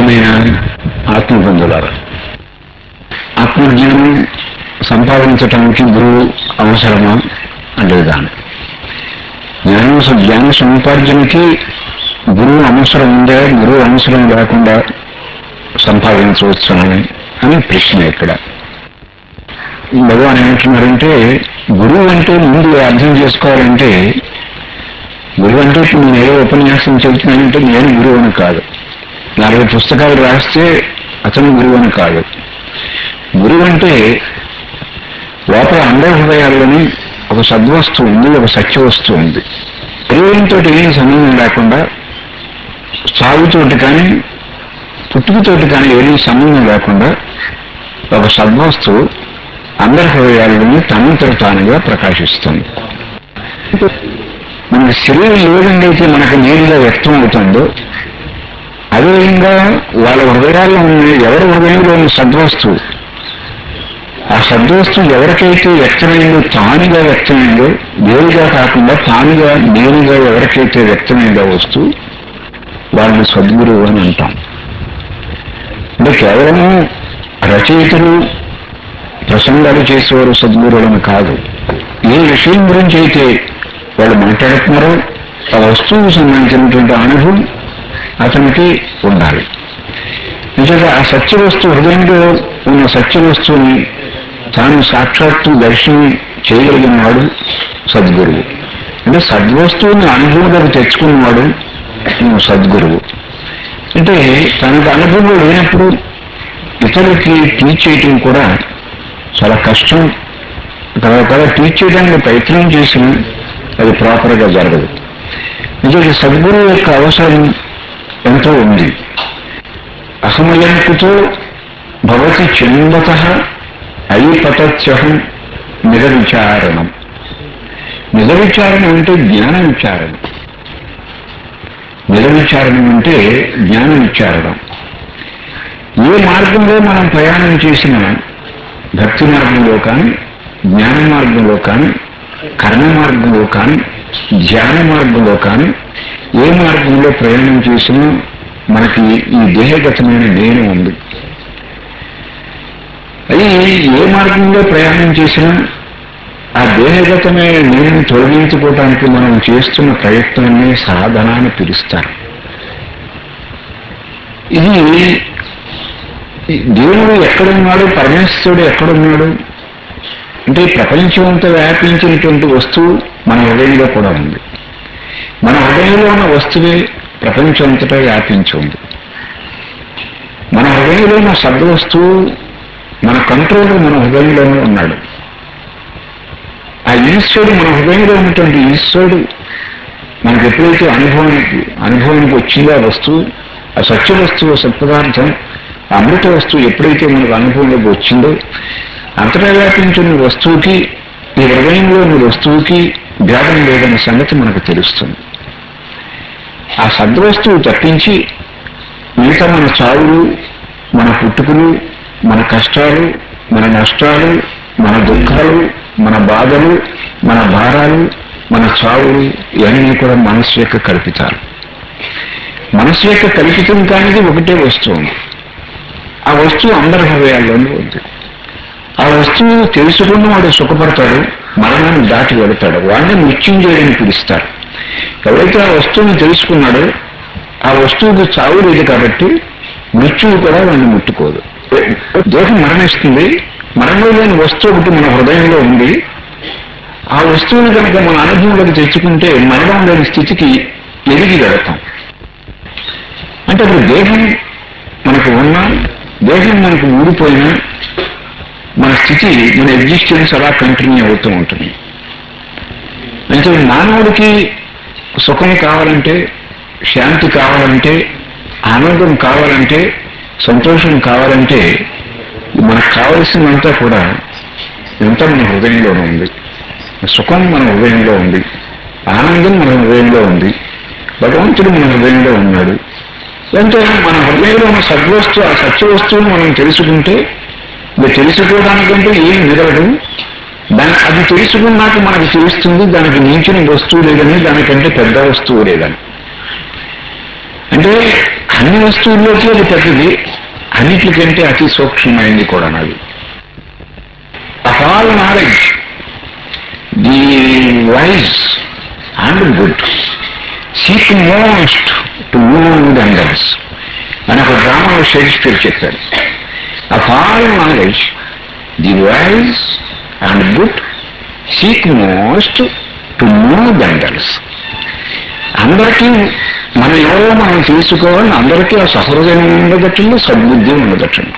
ప్రియమైన ఆత్మబంధులారా ఆత్మజ్ఞానం సంపాదించటానికి గురువు అవసరమా లేదా జ్ఞానం జ్ఞాన సముపార్జనకి గురువు అవసరం ఉందా గురువు అవసరం లేకుండా సంపాదించవచ్చు అని అని ప్రశ్న ఇక్కడ భగవాన్ ఏమంటున్నారంటే గురువు అంటే ముందు అర్థం చేసుకోవాలంటే గురువు అంటే ఇప్పుడు నేను ఏదో ఉపన్యాసం చెబుతున్నానంటే నేను గురువు అని కాదు నలభై పుస్తకాలు రాస్తే అతను గురువు అని కాదు గురువు అంటే లోపల అందరి హృదయాల్లోని ఒక సద్వస్తువు ఉంది ఒక సత్యవస్తువు ఉంది శరీరంతో ఏం సంబంధం లేకుండా సాగుతోటి కానీ పుట్టుకతోటి కానీ ఏమీ సంబంధం లేకుండా ఒక సద్వస్తువు అందరి హృదయాల్లోని తనంతట తానుగా ప్రకాశిస్తుంది మన శరీరం ఏ విధంగా అయితే మనకు నేరుగా వ్యక్తం అవుతుందో అదేవిధంగా వాళ్ళ హృదయాల్లో ఉన్న ఎవరి హృదయంలో ఉన్న సద్వస్తువు ఆ సద్వస్తువు ఎవరికైతే వ్యక్తమైందో తానుగా వ్యక్తమైందో నేరుగా కాకుండా తానుగా నేరుగా ఎవరికైతే వ్యక్తమైందో వస్తువు వాళ్ళని సద్గురువు అని అంటాం అంటే కేవలం రచయితలు ప్రసంగాలు చేసేవారు సద్గురువులను కాదు ఏ విషయం గురించి అయితే వాళ్ళు మాట్లాడుతున్నారో ఆ వస్తువుకు సంబంధించినటువంటి అనుభవం అతనికి ఉండాలి నిజంగా ఆ సత్య వస్తువు హృదయంలో ఉన్న సత్య వస్తువుని తాను సాక్షాత్తు దర్శనం చేయగలిగిన వాడు సద్గురువు అంటే సద్వస్తువుని అనుభవంలోకి తెచ్చుకున్నవాడు సద్గురువు అంటే తనకు అనుభవంలో లేనప్పుడు ఇతరులకి టీచ్ చేయటం కూడా చాలా కష్టం తర్వాత టీచ్ చేయడానికి ప్రయత్నం చేసిన అది ప్రాపర్గా జరగదు నిజంగా సద్గురువు యొక్క అవసరం ఎంతో ఉంది అహమయంకుతో భవతి చిందత అయిపతత్యహం నిజ విచారణం నిజ విచారణ అంటే జ్ఞాన విచారణ నిజ విచారణం అంటే జ్ఞాన విచారణం ఏ మార్గంలో మనం ప్రయాణం చేసినా భక్తి మార్గంలో కానీ జ్ఞాన మార్గంలో కానీ కర్మ మార్గంలో కానీ ధ్యాన మార్గంలో కానీ ఏ మార్గంలో ప్రయాణం చేసినా మనకి ఈ దేహగతమైన నేను ఉంది అది ఏ మార్గంలో ప్రయాణం చేసినా ఆ దేహగతమైన నేను తొలగించుకోవటానికి మనం చేస్తున్న ప్రయత్నాన్ని సాధన అని పిలుస్తారు ఇది ఈ దేవుడు ఎక్కడున్నాడు పరమేశ్వరుడు ఎక్కడున్నాడు అంటే ఈ ప్రపంచం అంతా వ్యాపించినటువంటి వస్తువు మన హృదయంలో కూడా ఉంది మన హృదయంలో ఉన్న వస్తువే ప్రపంచం అంతటా వ్యాపించి ఉంది మన హృదయంలో ఉన్న సద్వస్తువు మన కంట్రోల్ మన హృదయంలోనే ఉన్నాడు ఆ ఈశ్వరుడు మన హృదయంలో ఉన్నటువంటి ఈశ్వరుడు మనకు ఎప్పుడైతే అనుభవానికి అనుభవానికి వచ్చిందో ఆ వస్తువు ఆ సత్య వస్తువు సత్పదార్థం ఆ అమృత వస్తువు ఎప్పుడైతే మనకు అనుభవంలోకి వచ్చిందో అంతటా వ్యాపించిన వస్తువుకి ఈ హృదయంలో ఉన్న వస్తువుకి భేదం లేదనే సంగతి మనకు తెలుస్తుంది ఆ సద్వస్తువు తప్పించి మిగతా మన చావులు మన పుట్టుకులు మన కష్టాలు మన నష్టాలు మన దుఃఖాలు మన బాధలు మన భారాలు మన చావులు ఇవన్నీ కూడా మనస్సు యొక్క కల్పితాలు మనస్సు యొక్క కల్పితం కానిది ఒకటే వస్తువు ఆ వస్తువు అందరి హృదయాల్లోనూ ఉంది ఆ వస్తువు తెలుసుకున్న వాడు సుఖపడతాడు మరణాన్ని దాటి వెళతాడు వాడిని మృత్యుంజయుడని పిలుస్తారు ఎవరైతే ఆ వస్తువుని తెలుసుకున్నాడో ఆ వస్తువుకి చావు లేదు కాబట్టి మృత్యువు కూడా వాడిని ముట్టుకోదు దేహం మరణిస్తుంది మరణం లేని వస్తువు ఒకటి మన హృదయంలో ఉంది ఆ వస్తువుని కనుక మన అనుభవంలోకి తెచ్చుకుంటే మరణం లేని స్థితికి ఎదిగి వెళతాం అంటే అప్పుడు దేహం మనకు ఉన్నా దేహం మనకు ఊడిపోయినా మన స్థితి మన ఎగ్జిస్టెన్స్ అలా కంటిన్యూ అవుతూ ఉంటుంది అంటే మానవుడికి సుఖం కావాలంటే శాంతి కావాలంటే ఆనందం కావాలంటే సంతోషం కావాలంటే మనకు కావలసినంతా కూడా ఎంత మన హృదయంలోనే ఉంది సుఖం మన హృదయంలో ఉంది ఆనందం మన హృదయంలో ఉంది భగవంతుడు మన హృదయంలో ఉన్నాడు అంటే మన హృదయంలో ఉన్న సద్వస్తువు ఆ సత్య వస్తువును మనం తెలుసుకుంటే ఇది తెలుసుకోవడానికంటే ఏం మిగలదు దాని అది తెలుసుకున్నాక మనకు తెలుస్తుంది దానికి మించిన వస్తువు లేదని దానికంటే పెద్ద వస్తువు లేదని అంటే అన్ని వస్తువుల్లోకి అది పెద్దది అన్నిటికంటే అతి సూక్ష్మమైంది కూడా నాది of all knowledge the wise and good seek most to move than others అని ఒక డ్రామాలో షేక్స్పియర్ చెప్పాడు of all knowledge the wise and good seek most to move than others అందరికీ మనం ఎవరో మనం తెలుసుకోవాలని అందరికీ ఆ సహృదయం ఉండదట్టండి సద్బుద్ధి ఉండదట్టండి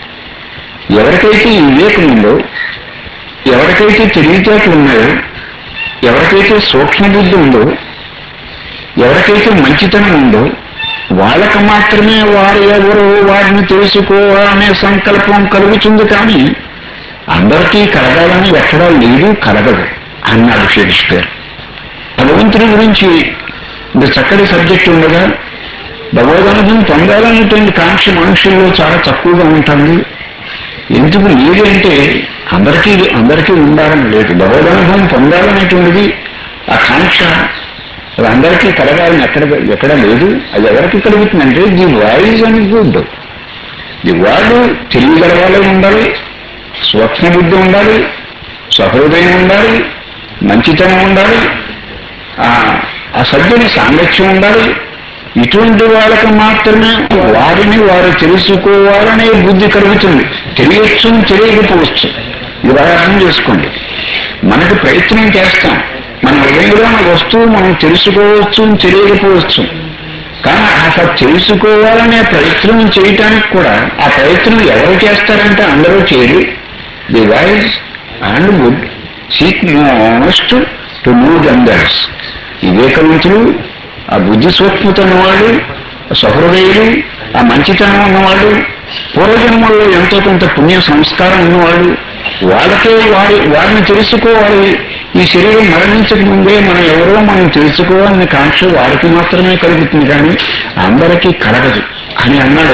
ఎవరికైతే ఈ వివేకం ఉందో ఎవరికైతే తెలివితేటలు ఉన్నాయో ఎవరికైతే సూక్ష్మబుద్ధి ఉందో ఎవరికైతే మంచితనం ఉందో వాళ్ళకి మాత్రమే వారు ఎవరు వారిని తెలుసుకోవాలనే సంకల్పం కలుగుతుంది కానీ అందరికీ కలగాలని ఎక్కడా లేదు కలగదు అన్నాడు షేక్స్పియర్ భగవంతుడి గురించి ఇంత చక్కటి సబ్జెక్ట్ ఉండగా భగవదనుభవం పొందాలనేటువంటి కాంక్ష మనుషుల్లో చాలా తక్కువగా ఉంటుంది ఎందుకు లేదు అంటే అందరికీ అందరికీ ఉండాలని లేదు భగవదనుభవం పొందాలనేటువంటిది ఆ కాంక్ష అది అందరికీ కలగాలని ఎక్కడ ఎక్కడ లేదు అది ఎవరికి కలుగుతుందంటే the voice and good the వాళ్ళు తెలియగల వాళ్ళే ఉండాలి సూక్ష్మబుద్ధి ఉండాలి సహృదయం ఉండాలి మంచితనం ఉండాలి ఆ ఆ సభ్యుని సాంగత్యం ఉండాలి ఇటువంటి వాళ్ళకి మాత్రమే వారిని వారు తెలుసుకోవాలనే బుద్ధి కలుగుతుంది తెలియచ్చు తెలియకపోవచ్చు ఇది బాగా అర్థం చేసుకోండి మనకి ప్రయత్నం చేస్తాం మన హృదయంలో మన వస్తువు మనం తెలుసుకోవచ్చు తెలియకపోవచ్చు కానీ అసలు తెలుసుకోవాలనే ప్రయత్నం చేయటానికి కూడా ఆ ప్రయత్నం ఎవరు చేస్తారంటే అందరూ చేయరు the wise and good seek most to move others వివేకవంతులు ఆ బుద్ధి సూక్ష్మత ఉన్నవాళ్ళు ఆ సహృదయులు ఆ మంచితనం ఉన్నవాళ్ళు పూర్వజన్మల్లో ఎంతో కొంత పుణ్య సంస్కారం ఉన్నవాళ్ళు వాళ్ళకే వారి వారిని తెలుసుకోవాలి ఈ శరీరం మరణించక ముందే మనం ఎవరో మనం తెలుసుకోవాలనే కాంక్ష వారికి మాత్రమే కలుగుతుంది కానీ అందరికీ కలగదు అని అన్నాడు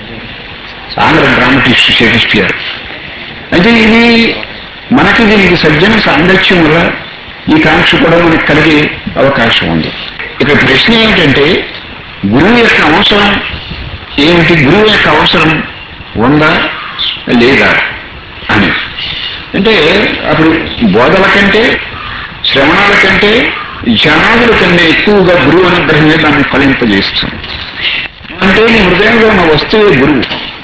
ఆంధ్ర డ్రామటిస్ట్ షేక్స్పియర్ అయితే ఇది మనకి దీనికి సజ్జన సాంగత్యం వల్ల ఈ కాంక్ష కూడా మనకు కలిగే అవకాశం ఉంది ఇక ప్రశ్న ఏమిటంటే గురువు యొక్క అవసరం ఏమిటి గురువు యొక్క అవసరం ఉందా లేదా అని అంటే అప్పుడు బోధల కంటే శ్రవణాల కంటే జనాదుల కన్నా ఎక్కువగా గురువు అనుగ్రహమే దాన్ని ఫలింపజేస్తుంది అంటే నీ హృదయంలో ఉన్న వస్తువే గురువు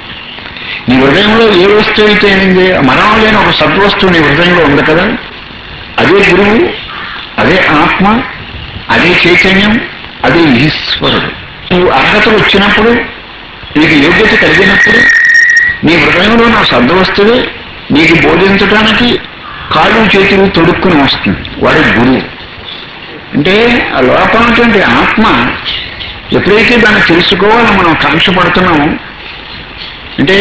నీ హృదయంలో ఏ వస్తువు అయితే ఏంది మరణం లేని ఒక సద్వస్తువు నీ హృదయంలో ఉంది కదా అదే గురువు అదే ఆత్మ అదే చైతన్యం అదే ఈశ్వరుడు నువ్వు అర్హతలు వచ్చినప్పుడు నీకు యోగ్యత కలిగినప్పుడు నీ హృదయంలో నా సద్వస్తువే నీకు బోధించడానికి కాళ్ళు చేతులు తొడుక్కుని వస్తుంది వాడి గురువు అంటే ఆ లోపలటువంటి ఆత్మ ఎప్పుడైతే దాన్ని తెలుసుకోవాలని మనం కాంక్ష పడుతున్నామో అంటే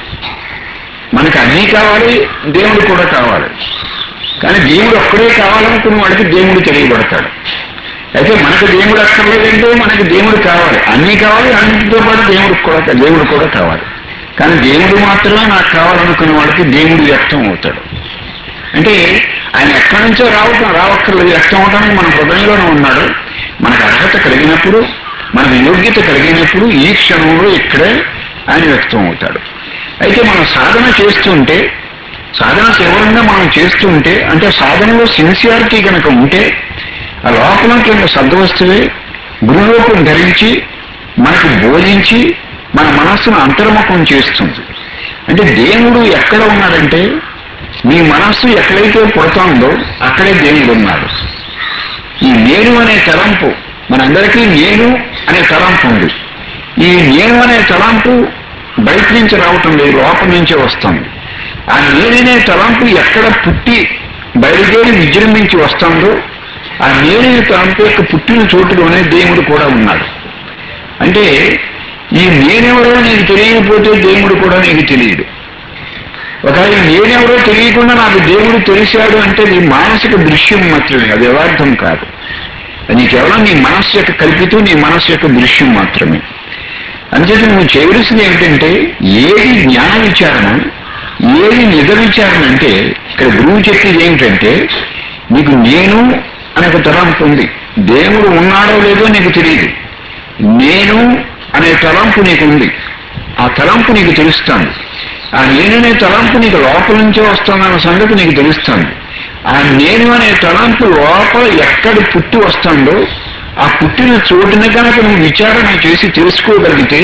మనకు అన్నీ కావాలి దేవుడు కూడా కావాలి కానీ దేవుడు ఒక్కడే కావాలనుకున్న వాడికి దేవుడు తెలియబడతాడు అయితే మనకు దేవుడు అక్కర్లేదంటే మనకి దేవుడు కావాలి అన్నీ కావాలి అన్నింటితో పాటు దేవుడు కూడా దేవుడు కూడా కావాలి కానీ దేవుడు మాత్రమే నాకు కావాలనుకున్న వాడికి దేవుడు వ్యక్తం అవుతాడు అంటే ఆయన ఎక్కడి నుంచో రావటం రావక్కర్లేదు వ్యక్తం అవడానికి మన హృదయంలోనే ఉన్నాడు మనకు అర్హత కలిగినప్పుడు మనకు యోగ్యత కలిగినప్పుడు ఈ క్షణంలో ఇక్కడే ఆయన వ్యక్తం అవుతాడు అయితే మనం సాధన చేస్తుంటే సాధన తీవ్రంగా మనం చేస్తుంటే అంటే సాధనలో సిన్సియారిటీ కనుక ఉంటే ఆ లోపల కింద సద్వస్తువే గురులోకం ధరించి మనకు బోధించి మన మనస్సును అంతర్ముఖం చేస్తుంది అంటే దేవుడు ఎక్కడ ఉన్నాడంటే మీ మనస్సు ఎక్కడైతే పుడుతోందో అక్కడే దేవుడు ఉన్నాడు ఈ నేను అనే తలంపు మనందరికీ నేను అనే తలంపు ఉంది ఈ నేను అనే తలంపు బయట నుంచి రావటం లేదు లోపల నుంచే వస్తుంది ఆ నేననే తలంపు ఎక్కడ పుట్టి బయలుదేరి విజృంభించి వస్తుందో ఆ నేననే తలంపు యొక్క పుట్టిన చోటులోనే దేవుడు కూడా ఉన్నాడు అంటే ఈ నేనెవరో నీకు తెలియకపోతే దేవుడు కూడా నీకు తెలియడు ఒకవేళ నేనెవరో తెలియకుండా నాకు దేవుడు తెలిసాడు అంటే నీ మానసిక దృశ్యం మాత్రమే అది యథార్థం కాదు అది కేవలం నీ మనస్సు యొక్క కల్పితం నీ మనస్సు యొక్క దృశ్యం మాత్రమే అంచేత నువ్వు చేయవలసింది ఏమిటంటే ఏది జ్ఞాన విచారణ ఏది నిజ విచారణ అంటే ఇక్కడ గురువు చెప్పేది ఏమిటంటే నీకు నేను అనే ఒక తలంపు ఉంది దేవుడు ఉన్నాడో లేదో నీకు తెలియదు నేను అనే తలంపు నీకు ఉంది ఆ తలంపు నీకు తెలుస్తాను ఆ నేననే తలంపు నీకు లోపల నుంచే వస్తుందన్న సంగతి నీకు తెలుస్తాను ఆ నేను అనే తలంపు లోపల ఎక్కడ పుట్టి వస్తుందో ఆ పుట్టిన చోటుని కనుక నువ్వు విచారణ చేసి తెలుసుకోగలిగితే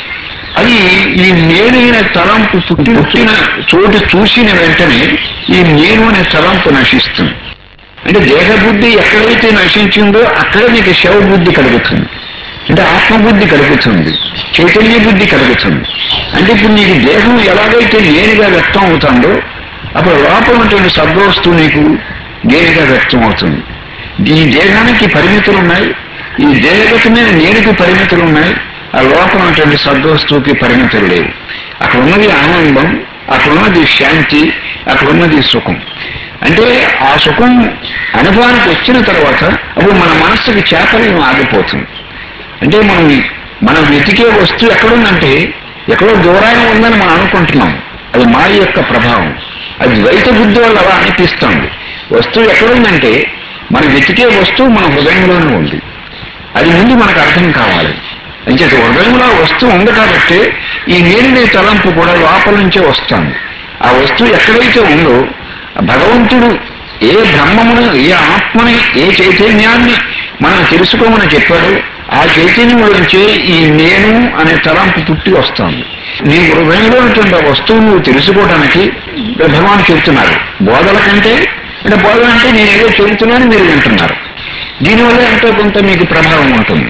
అది ఈ నేను అనే తలంపు పుట్టి పుట్టిన చోటు చూసిన వెంటనే ఈ నేను అనే తలంపు నశిస్తుంది అంటే దేహబుద్ధి ఎక్కడైతే నశించిందో అక్కడ నీకు శవ బుద్ధి కలుగుతుంది అంటే ఆత్మబుద్ధి కలుగుతుంది చైతన్య బుద్ధి కలుగుతుంది అంటే ఇప్పుడు నీకు దేహం ఎలాగైతే నేనుగా వ్యక్తం అవుతుందో అప్పుడు లోపల ఉన్నటువంటి సద్వస్తువు నీకు నేనుగా వ్యక్తం అవుతుంది ఈ దేహానికి పరిమితులు ఉన్నాయి ఈ దేహగతమైన నేనుకి పరిమితులు ఉన్నాయి ఆ లోపల ఉన్నటువంటి సద్వస్తువుకి పరిమితులు లేవు అక్కడ ఉన్నది ఆనందం అక్కడ ఉన్నది శాంతి అక్కడ ఉన్నది సుఖం అంటే ఆ సుఖం అనుభవానికి వచ్చిన తర్వాత అప్పుడు మన మనస్సుకి చేతనం ఆగిపోతుంది అంటే మనం మనం వెతికే వస్తువు ఎక్కడుందంటే ఎక్కడో దూరాన్ని ఉందని మనం అనుకుంటున్నాం అది మాయ యొక్క ప్రభావం అది ద్వైత బుద్ధి వల్ల అలా అనిపిస్తుంది వస్తువు ఎక్కడుందంటే మనం వెతికే వస్తువు మన హృదయంలోనే ఉంది అది ముందు మనకు అర్థం కావాలి అంచేత హృదయంలో ఆ వస్తువు ఉంది కాబట్టి ఈ నీరుని తలంపు కూడా లోపల నుంచే వస్తుంది ఆ వస్తువు ఎక్కడైతే ఉందో భగవంతుడు ఏ బ్రహ్మమును ఏ ఆత్మని ఏ చైతన్యాన్ని మనం తెలుసుకోమని చెప్పాడు ఆ చైతన్యంలోంచే ఈ నేను అనే తలంపు పుట్టి వస్తుంది నీ హృదయంలో ఉన్నటువంటి ఆ వస్తువు నువ్వు తెలుసుకోవడానికి భగవాన్ చెబుతున్నారు బోధల కంటే అంటే బోధన అంటే నేను ఏదో చెబుతున్నాను మీరు వింటున్నారు దీనివల్ల ఎంతో కొంత మీకు ప్రభావం ఉంటుంది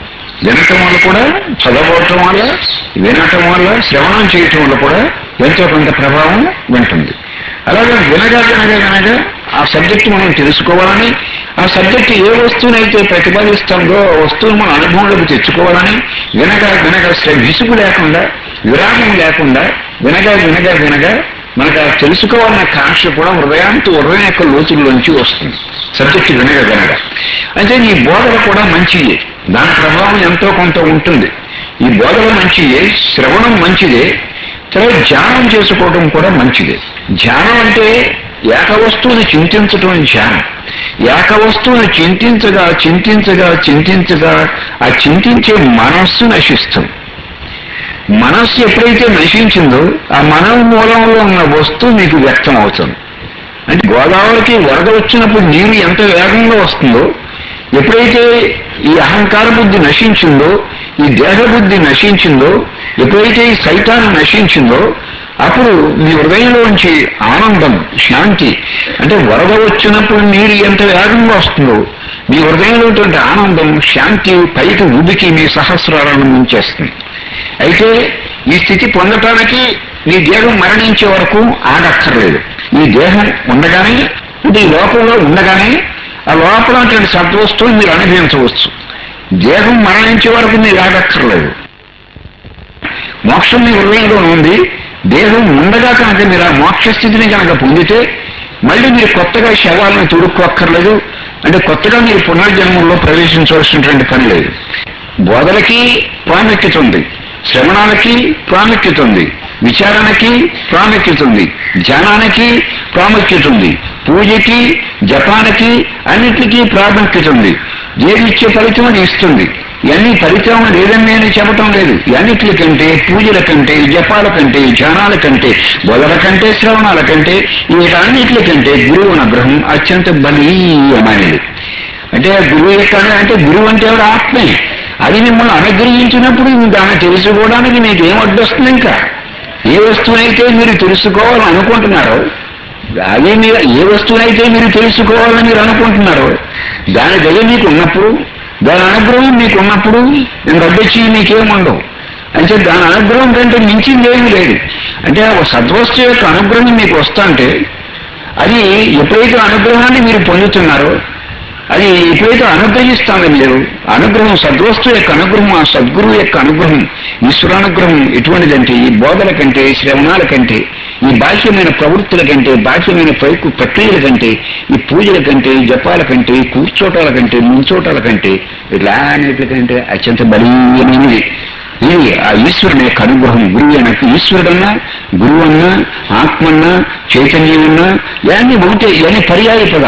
వినటం వల్ల కూడా చదవటం వల్ల వినటం వల్ల శ్రవణం చేయటం వల్ల కూడా ఎంతో కొంత ప్రభావం ఉంటుంది అలాగే వినగా వినగా వినగా ఆ సబ్జెక్ట్ మనం తెలుసుకోవాలని ఆ సబ్జెక్ట్ ఏ వస్తువునైతే ప్రతిపాదిస్తుందో ఆ వస్తువును మన అనుభవంలోకి తెచ్చుకోవాలని వినగా వినగా శ్ర- విసుగు లేకుండా విరామం లేకుండా వినగా వినగా వినగా మనకు ఆ తెలుసుకోవాలన్న కాంక్ష కూడా హృదయాంత హృదయం యొక్క లోతుల్లోంచి వస్తుంది సబ్జెక్ట్ వినగా వినగా అంటే ఈ బోధన కూడా మంచిదే దాని ప్రభావం ఎంతో కొంత ఉంటుంది ఈ బోధన మంచిదే శ్రవణం మంచిదే తర్వాత ధ్యానం చేసుకోవడం కూడా మంచిదే ధ్యానం అంటే ఏక వస్తువుని చింతించడం ధ్యానం ఏక వస్తువుని చింతించగా చింతించగా చింతించగా ఆ చింతించే మనస్సు నశిస్తుంది మనస్సు ఎప్పుడైతే నశించిందో ఆ మనో మూలంలో ఉన్న వస్తువు మీకు వ్యక్తం అవుతుంది అంటే గోదావరికి వరద వచ్చినప్పుడు నీరు ఎంత వేగంగా వస్తుందో ఎప్పుడైతే ఈ అహంకార బుద్ధి నశించిందో ఈ దేహ బుద్ధి నశించిందో ఎప్పుడైతే ఈ సైతాన్ని నశించిందో అప్పుడు మీ హృదయంలోంచి ఆనందం శాంతి అంటే వరద వచ్చినప్పుడు నీరు ఎంత వేగంగా వస్తుందో మీ హృదయంలో ఉన్నటువంటి ఆనందం శాంతి పైకి ఉబికి మీ సహస్రాలను ముంచేస్తుంది అయితే ఈ స్థితి పొందటానికి నీ దేహం మరణించే వరకు ఆగక్కర్లేదు ఈ దేహం ఉండగానే అంటే ఈ లోపంలో ఉండగానే ఆ లోపల ఉన్నటువంటి సద్వస్తువుని మీరు అనుభవించవచ్చు దేహం మరణించే వరకు మీరు ఆగక్కర్లేదు మోక్షం మీ హృదయంలో ఉంది దేహం ఉండగా కనుక మీరు ఆ మోక్ష స్థితిని కనుక పొందితే మళ్ళీ మీరు కొత్తగా శవాలను తుడుక్కోక్కర్లేదు అంటే కొత్తగా మీరు పునర్జన్మంలో ప్రవేశించవలసినటువంటి పని లేదు బోధలకి ప్రాముఖ్యత ఉంది శ్రవణాలకి ప్రాముఖ్యత ఉంది విచారణకి ప్రాముఖ్యత ఉంది ధ్యానానికి ప్రాముఖ్యత ఉంది పూజకి జపానికి అన్నిటికీ ప్రాముఖ్యత ఉంది ఏది ఇచ్చే ఫలితం అది ఇస్తుంది ఇవన్నీ ఫలితం లేదని నేను చెప్పటం లేదు అన్నిటి కంటే పూజల కంటే జపాల కంటే ధ్యానాల కంటే బోధల కంటే శ్రవణాల కంటే వీటన్నిటి కంటే గురువు అనుగ్రహం అత్యంత బలీయమైనది అంటే గురువు యొక్క అంటే గురువు అంటే ఎవరు ఆత్మే అది మిమ్మల్ని అనుగ్రహించినప్పుడు దాన్ని తెలుసుకోవడానికి మీకు ఏం అడ్డొస్తుంది ఇంకా ఏ వస్తువునైతే మీరు తెలుసుకోవాలని అనుకుంటున్నారో అది మీరు ఏ వస్తువునైతే మీరు తెలుసుకోవాలని మీరు అనుకుంటున్నారో దాని దయ మీకు ఉన్నప్పుడు దాని అనుగ్రహం మీకు ఉన్నప్పుడు నేను రద్దొచ్చి మీకేముండవు అంటే దాని అనుగ్రహం కంటే మించింది ఏమీ లేదు అంటే ఆ సద్వస్తు యొక్క అనుగ్రహం మీకు వస్తా అంటే అది ఎప్పుడైతే అనుగ్రహాన్ని మీరు పొందుతున్నారో అది ఎప్పుడైతే అనుగ్రహిస్తామో మీరు అనుగ్రహం సద్వస్తు యొక్క అనుగ్రహం ఆ సద్గురువు యొక్క అనుగ్రహం ఈశ్వరానుగ్రహం ఎటువంటిదంటే ఈ బోధల కంటే శ్రవణాల కంటే ఈ బాహ్యమైన ప్రవృత్తుల కంటే బాహ్యమైన పైకు ప్రక్రియల కంటే ఈ పూజల కంటే ఈ జపాల కంటే ఈ కూర్చోటాల కంటే ముంచోటాల కంటే ఇట్లాంటి కంటే అత్యంత బలీయమైనది ఇది ఆ ఈశ్వరుని యొక్క అనుగ్రహం గురువు అయిన ఈశ్వరుడన్నా గురువు అన్నా ఆత్మన్నా చైతన్యమన్నా ఇవన్నీ ఒకటే ఇవన్నీ పర్యాయ పదాలు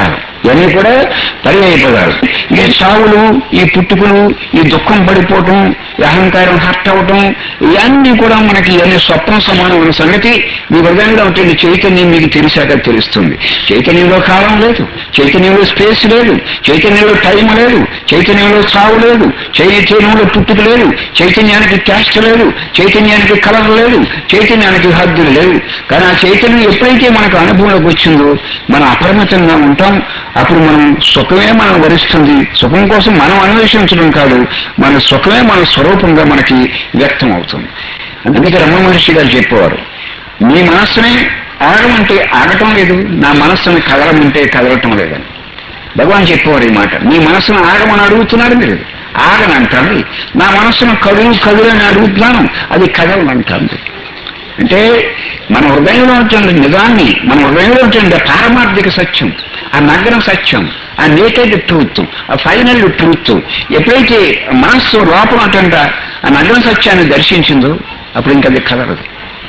ఇవన్నీ కూడా పర్యాయ పదాలు ఈ చావులు ఈ పుట్టుకులు ఈ దుఃఖం పడిపోవటం ఈ అహంకారం హర్ట్ అవటం ఇవన్నీ కూడా మనకి ఇవన్నీ స్వప్న సమానమైన సంగతి మీ హృదయంలో ఉంటుంది చైతన్యం మీకు తెలిసాక తెలుస్తుంది చైతన్యంలో కాలం లేదు చైతన్యంలో స్పేస్ లేదు చైతన్యంలో టైం లేదు చైతన్యంలో చావు లేదు చైతన్యంలో పుట్టుక లేదు చైతన్యానికి క్యాస్ట్ లేదు చైతన్యానికి కలర్ లేదు చైతన్యానికి హద్దులు లేవు కానీ ఆ చైతన్యం ఎప్పుడైతే మనకు అనుభవంలోకి వచ్చిందో మనం అపరిమితంగా ఉంటాం అప్పుడు మనం సుఖమే మనం వరిస్తుంది సుఖం కోసం మనం అన్వేషించడం కాదు మన సుఖమే మన స్వరూపంగా మనకి వ్యక్తం అవుతుంది అందుకే రమణ మహర్షి గారు చెప్పేవారు మీ మనస్సుని ఆగమంటే ఆగటం లేదు నా మనస్సుని కదలమంటే కదలటం లేదని భగవాన్ చెప్పేవారు ఈ మాట మీ మనస్సును ఆగమని అడుగుతున్నారు మీరు ఆగనంటుంది నా మనస్సును కదులు కదులు అని అడుగుతున్నాను అది కదలనంటుంది అంటే మన హృదయంలో ఉంటుంది నిజాన్ని మన హృదయంలో ఉంటుంది పారమార్థిక సత్యం ఆ నగ్న సత్యం ఆ నేటెడ్ ట్రూత్ ఆ ఫైనల్ ట్రూత్ ఎప్పుడైతే మనస్సు లోపల ఉంటుందా ఆ నగ్న సత్యాన్ని దర్శించిందో అప్పుడు ఇంకా అది కదలదు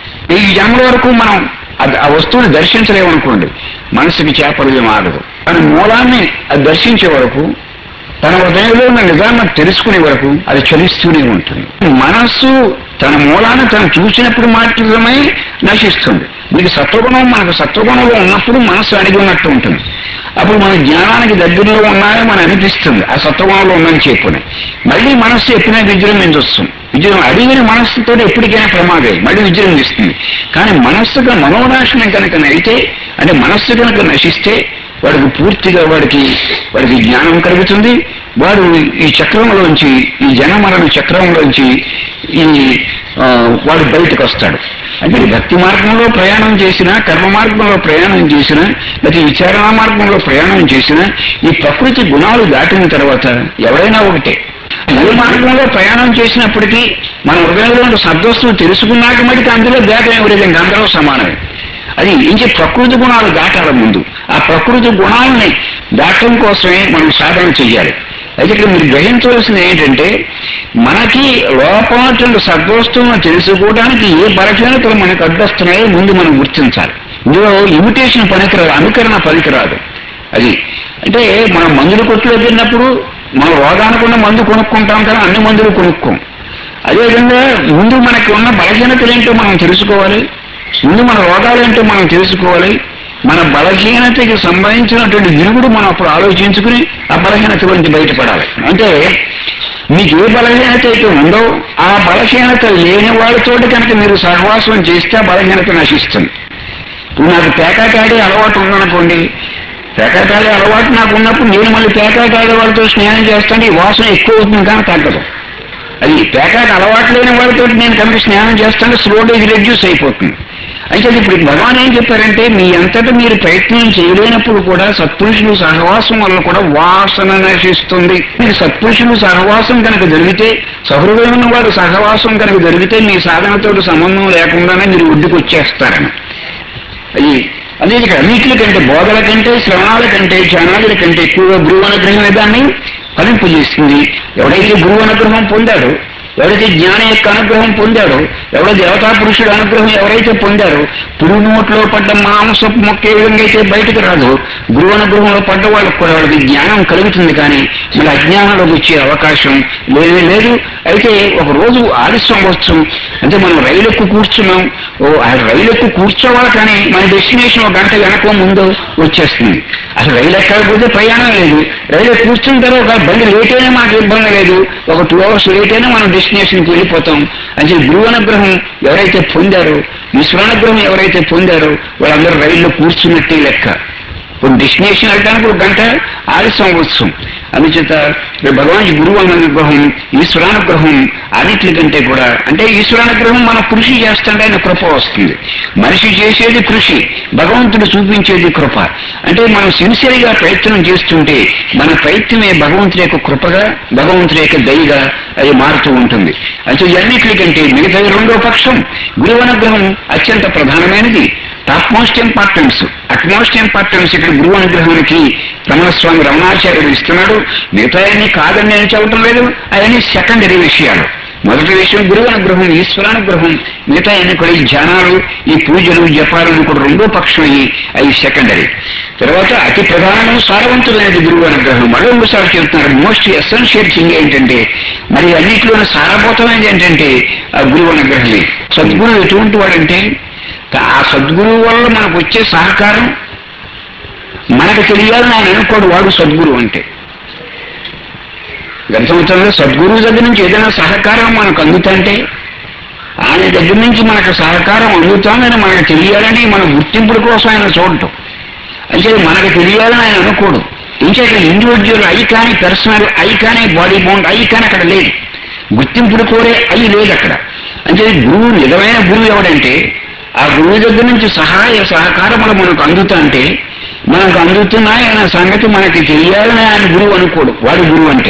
ఈ జన్మల వరకు మనం అది- ఆ వస్తువుని దర్శించలేమనుకోండి మనసుకి చేపలు ఆగదు తన మూలాన్ని అది దర్శించే వరకు తన హృదయంలో ఉన్న నిజాన్ని తెలుసుకునే వరకు అది చలిస్తూనే ఉంటుంది మనస్సు తన మూలాన్ని తను చూసినప్పుడు మాత్రమే నశిస్తుంది మీకు సత్వగుణం మనకు సత్వగుణంలో ఉన్నప్పుడు మనస్సు అడిగి ఉన్నట్టు ఉంటుంది అప్పుడు మన జ్ఞానానికి దగ్గరలో ఉన్నాయో మనం అనిపిస్తుంది ఆ సత్వగుణంలో ఉందని చెప్పుని మళ్ళీ మనస్సు ఎప్పుడైనా విజృంభించొస్తుంది విజయం అడిగిన మనస్సుతో ఎప్పటికైనా ప్రమాదే మళ్ళీ విజృంభిస్తుంది కానీ మనస్సుగా మనోనాశనం కనుక అయితే అంటే మనస్సు కనుక నశిస్తే వాడికి పూర్తిగా వాడికి వాడికి జ్ఞానం కలుగుతుంది వాడు ఈ చక్రంలోంచి ఈ జనమరణ చక్రంలోంచి ఈ ఆ, వాడు బయటకు వస్తాడు అంటే భక్తి మార్గంలో ప్రయాణం చేసినా కర్మ మార్గంలో ప్రయాణం చేసినా లేకపోతే విచారణ మార్గంలో ప్రయాణం చేసినా ఈ ప్రకృతి గుణాలు దాటిన తర్వాత ఎవరైనా ఒకటే ఏ మార్గంలో ప్రయాణం చేసినప్పటికీ మన హృదయంలో ఉన్న సద్వస్తువు తెలుసుకున్నాక మటుకు అందులో భేదం ఎవరైతే ఇంకా అందరూ సమానమే అది ఇంకే ప్రకృతి గుణాలు దాటాలి ముందు ఆ ప్రకృతి గుణాలని దాటం కోసమే మనం సాధన చెయ్యాలి అయితే ఇక్కడ మీరు గ్రహించవలసింది ఏంటంటే మనకి లోపల సద్వస్తువులను తెలుసుకోవడానికి ఏ బలహీనతలు మనకు అడ్డొస్తున్నాయో ముందు మనం గుర్తించాలి ఇందులో ఇమిటేషన్ పనికిరాదు అనుకరణ పనికిరాదు అది అంటే మనం మందుల కొట్టులోకి వెళ్ళినప్పుడు మనం రోగానుకున్న మందు కొనుక్కుంటాం కానీ అన్ని మందులు కొనుక్కోం అదేవిధంగా ముందు మనకి ఉన్న బలహీనతలు ఏంటో మనం తెలుసుకోవాలి ముందు మన రోగాలు ఏంటో మనం తెలుసుకోవాలి మన బలహీనతకి సంబంధించినటువంటి విరుగుడు మనం అప్పుడు ఆలోచించుకుని ఆ బలహీనత గురించి బయటపడాలి అంటే మీకు ఏ బలహీనత అయితే ఉందో ఆ బలహీనత లేని వాళ్ళతోటి కనుక మీరు సహవాసం చేస్తే ఆ బలహీనత నశిస్తుంది ఇప్పుడు నాకు పేకాటాడే అలవాటు ఉందనుకోండి పేకాటాడే అలవాటు నాకు ఉన్నప్పుడు నేను మళ్ళీ పేకాటాడే వాళ్ళతో స్నేహం చేస్తాను ఈ వాసన ఎక్కువ అవుతుంది కానీ తగ్గదు అది పేకాట అలవాటు లేని వాళ్ళతో నేను కనుక స్నేహం చేస్తాను స్లోగా ఇది రెడ్యూస్ అయిపోతుంది అయితే ఇప్పుడు భగవాన్ ఏం చెప్పారంటే మీ అంతటా మీరు ప్రయత్నం చేయలేనప్పుడు కూడా సత్పురుషులు సహవాసం వల్ల కూడా వాసన నశిస్తుంది మీకు సత్పురుషులు సహవాసం కనుక జరిగితే సహృదయం ఉన్న వారు సహవాసం కనుక జరిగితే మీ సాధనతో సంబంధం లేకుండానే మీరు ఒడ్డుకు వచ్చేస్తారని అది అదే ఇక్కడ అన్నింటి కంటే బోధల కంటే శ్రవణాల కంటే ధ్యానాల కంటే ఎక్కువగా గురువు అనుగ్రహం దాన్ని ఫలింపజేస్తుంది ఎవడైతే గురువు అనుగ్రహం పొందాడో ఎవరైతే జ్ఞాని యొక్క అనుగ్రహం పొందాడో ఎవడో దేవతా పురుషుడు అనుగ్రహం ఎవరైతే పొందారో పురుగు నోట్లో పడ్డ మాంసపు మొక్క ఏ విధంగా అయితే బయటకు రాదు గురువు అనుగ్రహంలో పడ్డ వాళ్ళకు కూడా వాళ్ళకి జ్ఞానం కలుగుతుంది కానీ మళ్ళీ అజ్ఞానంలోకి వచ్చే అవకాశం లేదే లేదు అయితే ఒక రోజు ఆలస్యం వచ్చు అంటే మనం రైలు ఎక్కువ కూర్చున్నాం ఓ ఆ రైలు ఎక్కువ కూర్చోవాలి కానీ మన డెస్టినేషన్ ఒక గంట వెనక ముందు వచ్చేస్తుంది అసలు రైలు ఎక్కకపోతే ప్రయాణం లేదు రైలు కూర్చున్న తర్వాత ఒక బండి లేట్ అయినా మనకు ఇబ్బంది లేదు ఒక టూ అవర్స్ లేట్ అయినా మనం డెస్టినేషన్కి వెళ్ళిపోతాం అంటే గురువు అనుగ్రహం ఎవరైతే పొందారో ఈశ్వరానుగ్రహం ఎవరైతే పొందారో వాళ్ళందరూ రైల్లో కూర్చున్నట్టే లెక్క ఇప్పుడు డెస్టినేషన్ వెళ్ళడానికి ఒక గంట ఆలస్యం అవ్వచ్చు అందుచేత ఇక్కడ భగవాన్ గురువు అనుగ్రహం ఈశ్వరానుగ్రహం అన్నిటి కంటే కూడా అంటే ఈశ్వరానుగ్రహం మన కృషి చేస్తుంటే ఆయన కృప వస్తుంది మనిషి చేసేది కృషి భగవంతుడు చూపించేది కృప అంటే మనం సిన్సియర్గా ప్రయత్నం చేస్తుంటే మన ప్రయత్నమే భగవంతుడి యొక్క కృపగా భగవంతుడి యొక్క దయగా అది మారుతూ ఉంటుంది అంటే ఇవన్నిటికంటే మిగతా రెండో పక్షం గురువు అనుగ్రహం అత్యంత ప్రధానమైనది top most importance utmost importance ఇక్కడ గురువు అనుగ్రహానికి రమణస్వామి రమణాచార్యుడు ఇస్తున్నాడు మిగతా అన్ని కాదని నేను చెప్పడం లేదు అవన్నీ సెకండరీ విషయాలు మొదటి విషయం గురువు అనుగ్రహం ఈశ్వరానుగ్రహం మిగతా అన్ని కూడా ఈ ధ్యానాలు ఈ పూజలు జపాలు కూడా రెండో పక్షం అయ్యి అవి సెకండరీ తర్వాత అతి ప్రధానము సారవంతులైనది గురువు అనుగ్రహం మరో ఇంకోసారి చెప్తున్నారు మోస్ట్ ఎసెన్షియల్ థింగ్ ఏంటంటే మరి అన్నింటిలోనే సారభూతమైనది ఏంటంటే ఆ గురువు అనుగ్రహమే సద్గురువు ఎటువంటి వాడంటే ఆ సద్గురువు వల్ల మనకు వచ్చే సహకారం మనకు తెలియాలని ఆయన అనుకోడు వాడు సద్గురువు అంటే గతసంవత్సరంలో సద్గురువు దగ్గర నుంచి ఏదైనా సహకారం మనకు అందుతుంటే ఆయన దగ్గర నుంచి మనకు సహకారం అందుతుందని మనకు తెలియాలని మన గుర్తింపుల కోసం ఆయన చూడటం అంటే మనకు తెలియాలని ఆయన అనుకోడు ఇంకేక ఇండివిజువల్ ఐ కానీ పర్సనల్ ఐ కానీ బాడీ బౌండ్ ఐ కానీ అక్కడ లేదు గుర్తింపుడు కోరే ఐ లేదు అక్కడ అంటే గురువు నిజమైన గురువు ఎవడంటే ఆ గురువు దగ్గర నుంచి సహాయ సహకారములు మనకు అందుతుంటే మనకు అందుతున్నాయి అన్న సంగతి మనకి తెలియాలని ఆయన గురువు అనుకోడు వాడు గురువు అంటే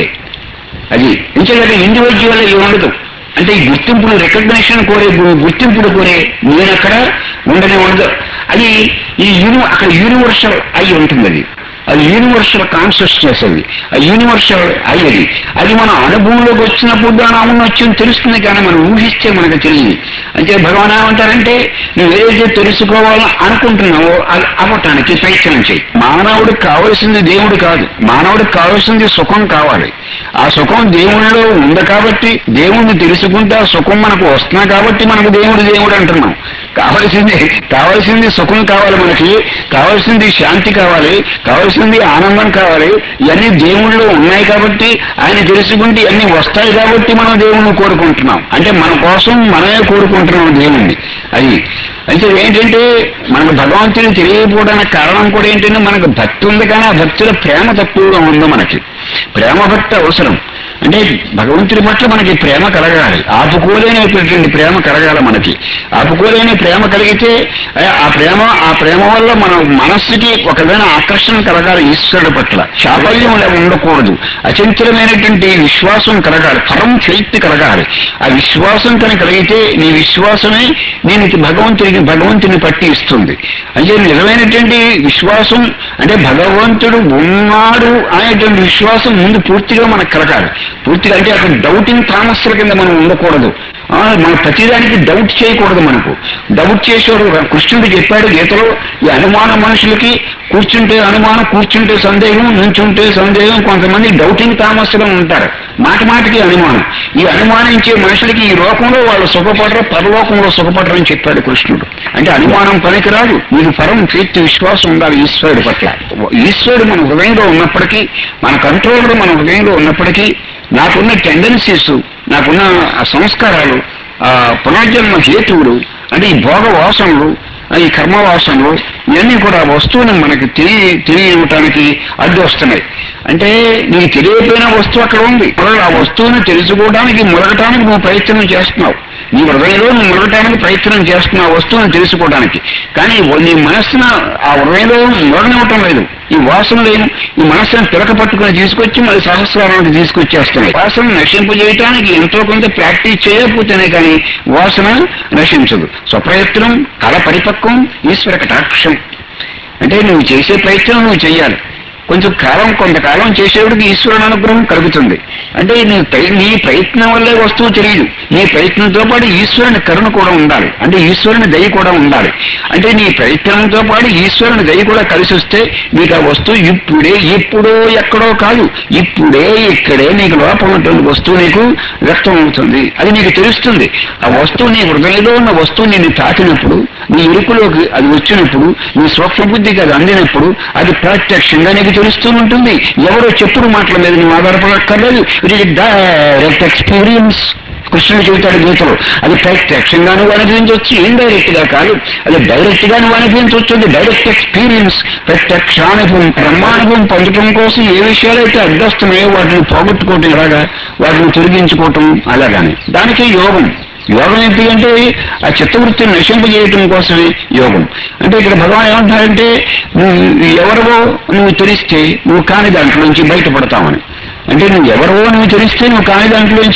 అది ఇంకేదంటే ఇండివిజువల్ అయి ఉండదు అంటే ఈ గుర్తింపును రికగ్నేషన్ కోరే గు- గుర్తింపుడు కోరే నేను అక్కడ ఉండనే ఉండదు అది ఈ యూని అక్కడ యూనివర్సల్ అయి ఉంటుంది అది అది యూనివర్సల్ కాన్షియస్నెస్ అది ఆ యూనివర్సల్ అయి అది అది మన అనుభవంలోకి వచ్చినప్పుడు దాని అవును వచ్చింది తెలుస్తుంది కానీ మనం ఊహిస్తే మనకు తెలియదు అంటే భగవాన్ ఏమంటారంటే నువ్వు ఏదైతే తెలుసుకోవాలని అనుకుంటున్నావో అది అవ్వటానికి ప్రయత్నం చేయి మానవుడికి కావలసింది దేవుడు కాదు మానవుడికి కావలసింది సుఖం కావాలి ఆ సుఖం దేవుడిలో ఉంది కాబట్టి దేవుణ్ణి తెలుసుకుంటే ఆ సుఖం మనకు వస్తున్నా కాబట్టి మనకు దేవుడు దేవుడు అంటున్నాం కావలసింది కావలసింది సుఖం కావాలి మనకి కావలసింది శాంతి కావాలి కావలసింది ఆనందం కావాలి ఇవన్నీ దేవుళ్ళు ఉన్నాయి కాబట్టి ఆయన తెలుసుకుంటే ఇవన్నీ వస్తాయి కాబట్టి మనం దేవుణ్ణి కోరుకుంటున్నాం అంటే మన కోసం మనమే కోరుకుంటున్నాం దేవుణ్ణి అది అయితే ఏంటంటే మనకు భగవంతుని తెలియకపోవడానికి కారణం కూడా ఏంటంటే మనకు భక్తి ఉంది కానీ ఆ భక్తిలో ప్రేమ తక్కువగా ఉంది మనకి ప్రేమ భక్తి అవసరం అంటే భగవంతుడి పట్ల మనకి ప్రేమ కలగాలి ఆపుకోలేనటువంటి ప్రేమ కలగాలి మనకి ఆపుకోలేని ప్రేమ కలిగితే ఆ- ఆ ప్రేమ ఆ ప్రేమ వల్ల మన మనస్సుకి ఒకదైన ఆకర్షణ కలగాలి ఈశ్వరుడి పట్ల చాపల్యం అలా ఉండకూడదు అచంచలమైనటువంటి విశ్వాసం కలగాలి పరం చైత్య కలగాలి ఆ విశ్వాసం కనుక కలిగితే నీ విశ్వాసమే నేను భగవంతుడికి భగవంతుని పట్టి ఇస్తుంది అంటే నిజమైనటువంటి విశ్వాసం అంటే భగవంతుడు ఉన్నాడు అనేటువంటి విశ్వాసం ముందు పూర్తిగా మనకు కలగాలి పూర్తిగా అంటే అక్కడ డౌటింగ్ తామస్సుల కింద మనం ఉండకూడదు ఆ, మన ప్రతిదానికి డౌట్ చేయకూడదు మనకు డౌట్ చేసేవాడు కృష్ణుడు చెప్పాడు గీతలో ఈ అనుమాన మనుషులకి కూర్చుంటే అనుమానం కూర్చుంటే సందేహం నుంచుంటే సందేహం కొంతమంది డౌటింగ్ తామస్సులో ఉంటారు మాటి మాటికి అనుమానం ఈ అనుమానించే మనుషులకి ఈ లోకంలో వాళ్ళు సుఖపడరు పరలోకంలో సుఖపడరు అని చెప్పాడు కృష్ణుడు అంటే అనుమానం పనికిరాదు నీకు పరం కీర్తి విశ్వాసం ఉండాలి ఈశ్వరుడి పట్ల ఈశ్వరుడు మన హృదయంలో ఉన్నప్పటికీ మన కంట్రోలర్ మన హృదయంలో ఉన్నప్పటికీ నాకున్న టెండెన్సీస్ నాకున్న ఆ సంస్కారాలు ఆ పునర్జన్మ హేతువులు అంటే ఈ భోగ వాసనలు ఆ ఈ కర్మ వాసనలు ఇవన్నీ కూడా ఆ వస్తువుని మనకి తెలియ తెలియటానికి అడ్డు వస్తున్నాయి అంటే నీకు తెలియకపోయిన వస్తువు అక్కడ ఉంది మొదలు ఆ వస్తువుని తెలుసుకోవడానికి మొదలటానికి నువ్వు ప్రయత్నం చేస్తున్నావు నీ హృదయంలో నువ్వు మొదలటానికి ప్రయత్నం చేస్తున్నావు ఆ వస్తువుని తెలుసుకోవడానికి కానీ నీ మనస్సున ఆ హృదయంలో మొదలనివ్వటం లేదు ఈ వాసన లేను ఈ మనస్సును పిలక పట్టుకుని తీసుకొచ్చి మళ్ళీ సహస్రానికి తీసుకొచ్చేస్తున్నాయి వాసన నశింపజేయటానికి ఎంతో కొంత ప్రాక్టీస్ చేయకపోతేనే కానీ వాసన నశించదు స్వప్రయత్నం కళ పరిపక్వం ఈశ్వర కటాక్షం అంటే నువ్వు చేసే ప్రయత్నం నువ్వు చెయ్యాలి కొంచెం కాలం కొంతకాలం చేసేవాడికి ఈశ్వరుని అనుగ్రహం కలుగుతుంది అంటే నీ ప్రయ- నీ ప్రయత్నం వల్లే వస్తువు తెలియదు నీ ప్రయత్నంతో పాటు ఈశ్వరుని కరుణ కూడా ఉండాలి అంటే ఈశ్వరుని దయ కూడా ఉండాలి అంటే నీ ప్రయత్నంతో పాటు ఈశ్వరుని దయ కూడా కలిసి వస్తే నీకు ఆ వస్తువు ఇప్పుడే ఇప్పుడో ఎక్కడో కాదు ఇప్పుడే ఇక్కడే నీకు లోపల ఉన్నటువంటి వస్తువు నీకు వ్యక్తం అవుతుంది అది నీకు తెలుస్తుంది ఆ వస్తువు నీ హృదయంలో ఉన్న వస్తువు నిన్ను తాకినప్పుడు నీ ఇరుకులోకి అది వచ్చినప్పుడు నీ సూక్ష్మ బుద్ధికి అది అందినప్పుడు అది ప్రత్యక్షంగా నీకు తెలుస్తూ ఉంటుంది ఎవరో చెప్పుడు మాటల మీద నువ్వు ఆధారపడక్కర్లేదు ఇట్ ఇస్ డైరెక్ట్ ఎక్స్పీరియన్స్ కృష్ణుడు చెబుతాడు గీతలో అది ప్రత్యక్షంగా నువ్వు అనుభవించవచ్చు ఇండైరెక్ట్ గా కాదు అది డైరెక్ట్ గా నువ్వు అనుభవించవచ్చు అది డైరెక్ట్ ఎక్స్పీరియన్స్ ప్రత్యక్షానుభవం బ్రహ్మానుభవం పొందడం కోసం ఏ విషయాలైతే అడ్డొస్తున్నాయో వాటిని పోగొట్టుకోవటం ఎలాగా వాటిని తొలగించుకోవటం అలాగానే దానికి యోగం యోగం ఏంటి అంటే ఆ చిత్తవృత్తిని నశింపజేయటం కోసమే యోగం అంటే ఇక్కడ భగవాన్ ఏమంటారంటే నువ్వు ఎవరివో నువ్వు తెలిస్తే నువ్వు కాని దాంట్లో నుంచి బయటపడతావని అంటే నువ్వు ఎవరివో నువ్వు తెలిస్తే నువ్వు కాని దాంట్లో నుంచి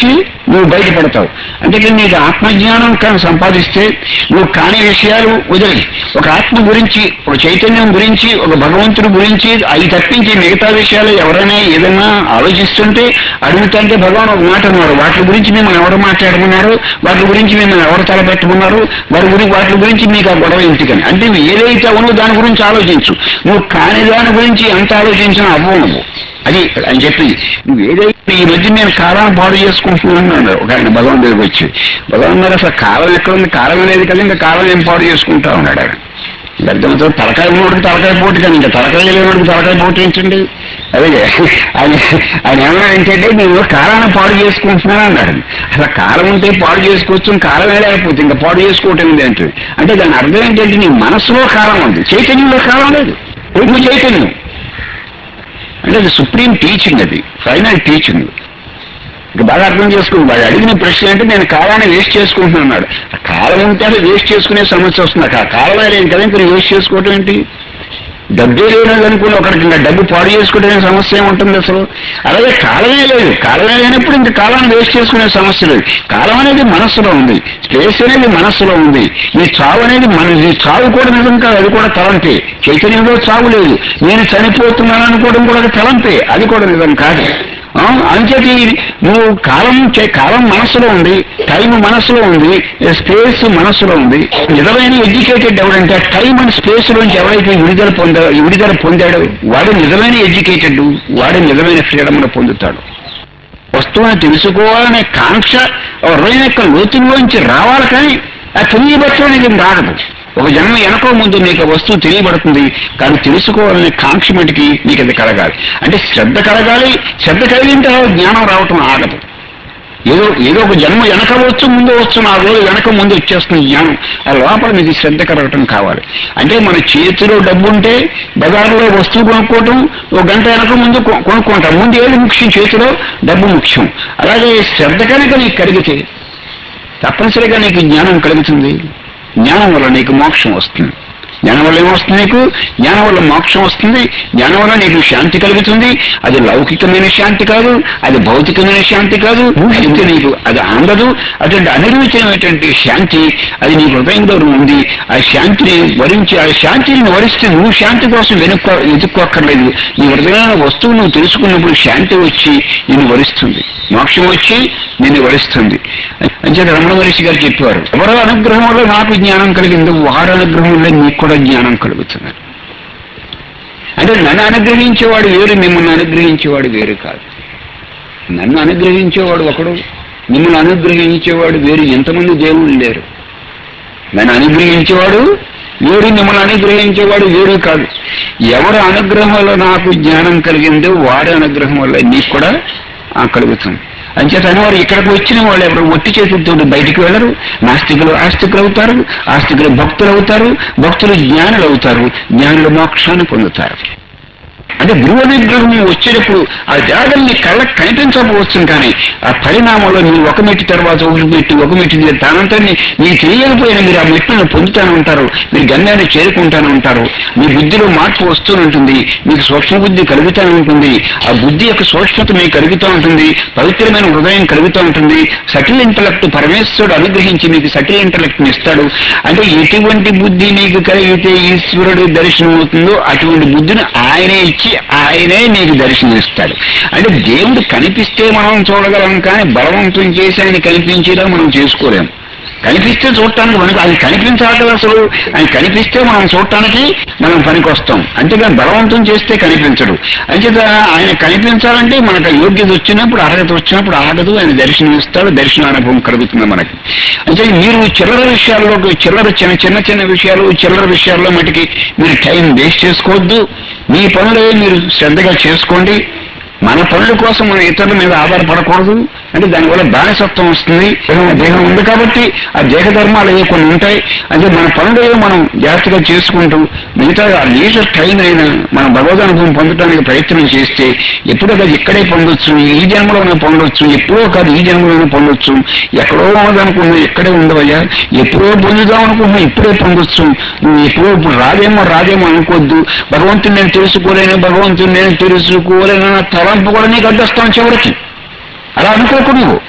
నువ్వు బయటపడతావు అందుకే నీకు ఆత్మజ్ఞానం కానీ సంపాదిస్తే నువ్వు కాని విషయాలు వదిలి ఒక ఆత్మ గురించి ఒక చైతన్యం గురించి ఒక భగవంతుడి గురించి అవి తప్పించి మిగతా విషయాలు ఎవరైనా ఏదైనా ఆలోచిస్తుంటే అడుగుతుంటే భగవాన్ ఒక మాట అన్నారు వాటి గురించి మిమ్మల్ని ఎవరు మాట్లాడమన్నారు వాటి గురించి మిమ్మల్ని ఎవరు తలపెట్టమన్నారు వాటి గురించి వాటి గురించి మీకు ఆ గొడవ ఎందుకని అంటే నువ్వు ఏదైతే అవునో దాని గురించి ఆలోచించు నువ్వు కాని దాని గురించి ఎంత ఆలోచించినా అవ్వవు నువ్వు అది అని చెప్పి నువ్వు ఏదైతే ఈ మధ్య నేను కాలాన్ని పాడు చేసుకుంటున్నాను అన్నాడు ఒక ఆయన భగవాన్ దగ్గరికి వచ్చి భగవాన్ గారు అసలు కాలం ఎక్కడ ఉంది కాలం లేదు కదా ఇంకా కాలం ఏం పాడు చేసుకుంటా ఉన్నాడు ఆయన అర్థంతో తలకాయ ఉన్నోడికి తలకాయ పోటీ కానీ ఇంకా తలకాయ లేనివాడికి తలకాయ పోటీ ఏంటండి అలాగే ఆయన ఆయన ఏమన్నా ఏంటంటే నేను కాలాన్ని పాడు చేసుకుంటున్నాను అన్నాడు అసలు కాలం ఉంటే పాడు చేసుకోవచ్చు కాలమే లేకపోతే ఇంకా పాడు చేసుకోవటం ఏంటి అంటే అంటే దాని అర్థం ఏంటంటే నీ మనసులో కాలం ఉంది చైతన్యంలో కాలం లేదు నువ్వు చైతన్యం అంటే అది సుప్రీం టీచింగ్ అది ఫైనల్ టీచింగ్ ఇంకా బాగా అర్థం చేసుకోండి వాడు అడిగిన ప్రశ్న అంటే నేను కాలాన్ని వేస్ట్ చేసుకుంటున్నాను అన్నాడు ఆ కాలం ఉంటే అది వేస్ట్ చేసుకునే సమస్య వస్తుంది ఆ కాలమే లేదు కదా ఇంకా వేస్ట్ చేసుకోవటం ఏంటి డబ్బే లేదు అనుకుని ఒకరికి ఇంకా డబ్బు పాడు చేసుకోవడమే సమస్య ఏముంటుంది అసలు అలాగే కాలమే లేదు కాలమే లేనప్పుడు ఇంకా కాలాన్ని వేస్ట్ చేసుకునే సమస్య లేదు కాలం అనేది మనస్సులో ఉంది స్పేస్ అనేది మనస్సులో ఉంది నీ చావు అనేది మన నీ చావు కూడా నిజం కాదు అది కూడా తలంపే చైతన్యంలో చావు లేదు నేను చనిపోతున్నాను అనుకోవడం కూడా ఒక తలంపే అది కూడా నిజం కాదు ఆ, అంచేతి నువ్వు కాలం చే- కాలం మనసులో ఉంది టైం మనసులో ఉంది స్పేస్ మనసులో ఉంది నిజమైన ఎడ్యుకేటెడ్ ఎవడంటే టైం అండ్ స్పేస్ లోంచి ఎవరైతే విడుదల పొందా విడుదల పొందాడో వాడు నిజమైన ఎడ్యుకేటెడ్ వాడు నిజమైన ఫ్రీడమ్ పొందుతాడు వస్తువుని తెలుసుకోవాలనే కాంక్ష ఆ హృదయం యొక్క లోతుల్లోంచి రావాలి కానీ ఆ తెలియబట్టం అనేది రాగదు ఒక జన్మ వెనకో ముందు నీకు ఆ వస్తువు తెలియబడుతుంది కానీ తెలుసుకోవాలనే కాంక్ష మటుకి నీకు అది కలగాలి అంటే శ్రద్ధ కలగాలి శ్రద్ధ కలిగిన తర్వాత జ్ఞానం రావటం ఆగదు ఏదో ఏదో ఒక జన్మ వెనక వచ్చు ముందు వచ్చు నా రోజు వెనక ముందు వచ్చేస్తుంది జ్ఞానం ఆ లోపల మీకు శ్రద్ధ కలగటం కావాలి అంటే మన చేతిలో డబ్బు ఉంటే బజార్లో వస్తువు కొనుక్కోవటం ఒక గంట వెనక ముందు కొ- కొనుక్కుంటాం ముందు ఏది ముఖ్యం చేతిలో డబ్బు ముఖ్యం అలాగే శ్రద్ధ కనుక నీకు కలిగితే తప్పనిసరిగా నీకు జ్ఞానం కలుగుతుంది జ్ఞానం వల్ల నీకు మోక్షం వస్తుంది జ్ఞానం వల్ల ఏమొస్తుంది నీకు జ్ఞానం వల్ల మోక్షం వస్తుంది జ్ఞానం వల్ల నీకు శాంతి కలుగుతుంది అది లౌకికమైన శాంతి కాదు అది భౌతికమైన శాంతి కాదు అయితే నీకు అది అందదు అటువంటి అనిర్వచనమైనటువంటి శాంతి అది నీ హృదయంలో ఉంది ఆ శాంతిని వరించి ఆ శాంతిని వరిస్తే నువ్వు శాంతి కోసం వెనుక్కో వెతుక్కోక్కర్లేదు నీ హృదయమైన వస్తువు నువ్వు తెలుసుకున్నప్పుడు శాంతి వచ్చి నిన్ను వరిస్తుంది మోక్షం వచ్చి నిన్ను వరిస్తుంది అంచేత రమణ మహర్షి గారు చెప్పారు ఎవరో అనుగ్రహం వల్ల నాకు జ్ఞానం కలిగింది వారి అనుగ్రహం వల్ల నీకు కూడా జ్ఞానం కలుగుతుంది అంటే నన్ను అనుగ్రహించేవాడు వేరు మిమ్మల్ని అనుగ్రహించేవాడు వేరు కాదు నన్ను అనుగ్రహించేవాడు ఒకడు మిమ్మల్ని అనుగ్రహించేవాడు వేరు ఎంతమంది దేవుళ్ళు లేరు నన్ను అనుగ్రహించేవాడు వేరు మిమ్మల్ని అనుగ్రహించేవాడు వేరు కాదు ఎవరి అనుగ్రహం వల్ల నాకు జ్ఞానం కలిగిందో వారి అనుగ్రహం వల్ల నీకు కూడా ఆ, కలుగుతుంది అంచేతని వారు ఇక్కడికి వచ్చిన వాళ్ళు ఎవరు ఒట్టి చేతులతో బయటికి వెళ్ళరు నాస్తికులు ఆస్తికులు అవుతారు ఆస్తికులు భక్తులు అవుతారు భక్తులు జ్ఞానులు అవుతారు జ్ఞానులు మోక్షాన్ని పొందుతారు అంటే గురువు విగ్రహం వచ్చేటప్పుడు ఆ జాగం నీ కళ్ళకి కనిపించకపోవచ్చు కానీ ఆ పరిణామంలో మీరు ఒక మెట్టు తర్వాత ఒక మెట్టు ఒక మెట్టు మీద తానంతా నీ- మీకు తెలియకపోయినా మీరు ఆ మెట్టును పొందుతానే ఉంటారు మీరు గమ్యాన్ని చేరుకుంటానే ఉంటారు మీ బుద్ధిలో మార్పు వస్తూనే ఉంటుంది మీకు సూక్ష్మ బుద్ధి కలుగుతూనే ఉంటుంది ఆ బుద్ధి యొక్క సూక్ష్మత మీకు కలుగుతూ ఉంటుంది పవిత్రమైన హృదయం కలుగుతూ ఉంటుంది సటిల్ ఇంటలెక్ట్ పరమేశ్వరుడు అనుగ్రహించి మీకు సటిల్ ఇంటలెక్ట్ ఇస్తాడు అంటే ఎటువంటి బుద్ధి మీకు కలిగితే ఈశ్వరుడు దర్శనం అవుతుందో అటువంటి బుద్ధిని ఆయనే ఇచ్చి ఆయనే నీకు దర్శనం ఇస్తాడు అంటే దేవుడు కనిపిస్తే మనం చూడగలం కానీ బలవంతం చేసి ఆయన కనిపించేలా మనం చేసుకోలేము కనిపిస్తే చూడటానికి మనకు ఆయన కనిపించాలి అసలు ఆయన కనిపిస్తే మనం చూడటానికి మనం పనికొస్తాం అంతేగాని బలవంతం చేస్తే కనిపించడు అంచేత ఆయన కనిపించాలంటే మనకు ఆ యోగ్యత వచ్చినప్పుడు అర్హత వచ్చినప్పుడు ఆగదు ఆయన దర్శనం ఇస్తాడు దర్శన అనుభవం కలుగుతుంది మనకి అంటే మీరు చిల్లర విషయాల్లో చిల్లర చిన్న చిన్న చిన్న విషయాలు చిల్లర విషయాల్లో మటుకి మీరు టైం వేస్ట్ చేసుకోవద్దు మీ పనులే మీరు శ్రద్ధగా చేసుకోండి మన పనుల కోసం మనం ఇతరుల మీద ఆధారపడకూడదు అంటే దానివల్ల బానిసత్వం వస్తుంది దేహం దేహం ఉంది కాబట్టి ఆ దేహ ధర్మాలు ఏవో కొన్ని ఉంటాయి అంటే మన పనులు ఏవో మనం జాగ్రత్తగా చేసుకుంటూ మిగతా ఆ లీజర్ టైం అయినా మన భగవద్ అనుభవం పొందడానికి ప్రయత్నం చేస్తే ఎప్పుడో కాదు ఇక్కడే పొందొచ్చు ఈ జన్మలోనే పొందొచ్చు ఎప్పుడో కాదు ఈ జన్మలోనే పొందొచ్చు ఎక్కడో ఉన్నదనుకున్నా ఇక్కడే ఉండవయ్యా ఎప్పుడో పొందుదాం అనుకున్నా ఇప్పుడే పొందొచ్చు నువ్వు ఎప్పుడో ఇప్పుడు రాదేమో రాదేమో అనుకోవద్దు భగవంతుని నేను తెలుసుకోలేను భగవంతుని నేను తెలుసుకోలేను అన్న తలంపు కూడా నీకు అడ్డొస్తాను చివరికి అలా అనుకోకు నువ్వు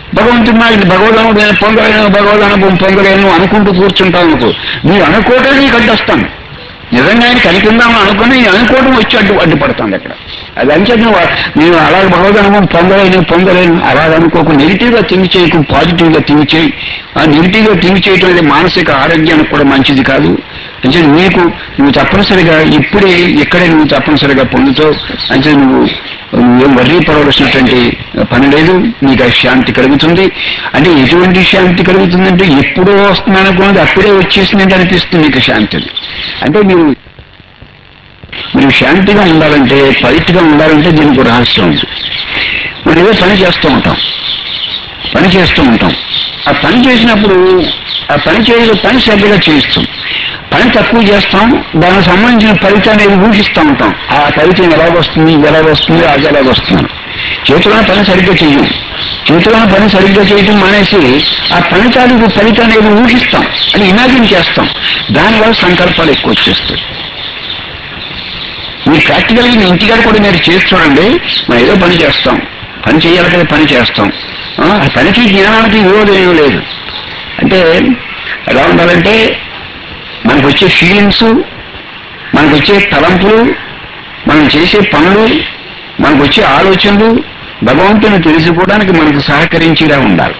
భగవంతుడు నాకు భగవదను నేను పొందలేను భగవద్ అనుభవం పొందలేను అనుకుంటూ కూర్చుంటాను అనుకో మీరు అనుకోవటం నీకు అడ్డొస్తాను నిజంగా ఆయన కనిపిందామని అనుకుని నేను అనుకోవడం వచ్చి అడ్డు అడ్డుపడుతుంది అక్కడ అది అంచేత నువ్వు నేను అలాగే భగవద్ అనుభవం పొందలేను పొందలేను అలాగ అనుకోకు నెగిటివ్ గా థింక్ చేయకు పాజిటివ్ గా థింక్ చేయి ఆ నెగిటివ్ గా థింక్ చేయటం అనేది మానసిక ఆరోగ్యానికి కూడా మంచిది కాదు అంటే నీకు నువ్వు తప్పనిసరిగా ఇప్పుడే ఇక్కడే నువ్వు తప్పనిసరిగా పొందుతావు అంటే నువ్వు నువ్వేం వర్రీ పడవలసినటువంటి పని లేదు నీకు ఆ శాంతి కలుగుతుంది అంటే ఎటువంటి శాంతి కలుగుతుందంటే ఎప్పుడో వస్తుంది అనుకున్నది అప్పుడే వచ్చేసింది అనిపిస్తుంది నీకు శాంతి అది. అంటే మీరు మీరు శాంతిగా ఉండాలంటే పవిత్రగా ఉండాలంటే దీనికి ఒక రహస్యం ఉంది మనం ఏదో పని చేస్తూ ఉంటాం పని చేస్తూ ఉంటాం ఆ పని చేసినప్పుడు ఆ పని చేయ పని శ్రద్ధగా చేయిస్తాం పని తక్కువ చేస్తాం దానికి సంబంధించిన ఫలితాన్ని ఏది ఊహిస్తూ ఉంటాం ఆ ఫలితం ఎలా వస్తుంది ఇది ఎలా వస్తుంది అది ఎలా వస్తుంది చేతిలోనే పని సరిగ్గా చెయ్యం చేతిలోనే పని సరిగ్గా చేయటం మానేసి ఆ పని తాలూకు ఫలితాన్ని ఏది ఊహిస్తాం అది ఇమాజిన్ చేస్తాం దానివల్ల సంకల్పాలు ఎక్కువ వచ్చేస్తాయి మీరు ప్రాక్టికల్గా మీ ఇంటికాడ కూడా మీరు చేసి చూడండి మనం ఏదో పని చేస్తాం పని చేయాలి కదా పని చేస్తాం ఆ ఆ పనికి జ్ఞానానికి విరోధం ఏమీ లేదు అంటే ఎలా ఉండాలంటే మనకు వచ్చే ఫీలింగ్స్ మనకు వచ్చే తలంపులు మనం చేసే పనులు మనకు వచ్చే ఆలోచనలు భగవంతుని తెలుసుకోవడానికి మనకు సహకరించేలా ఉండాలి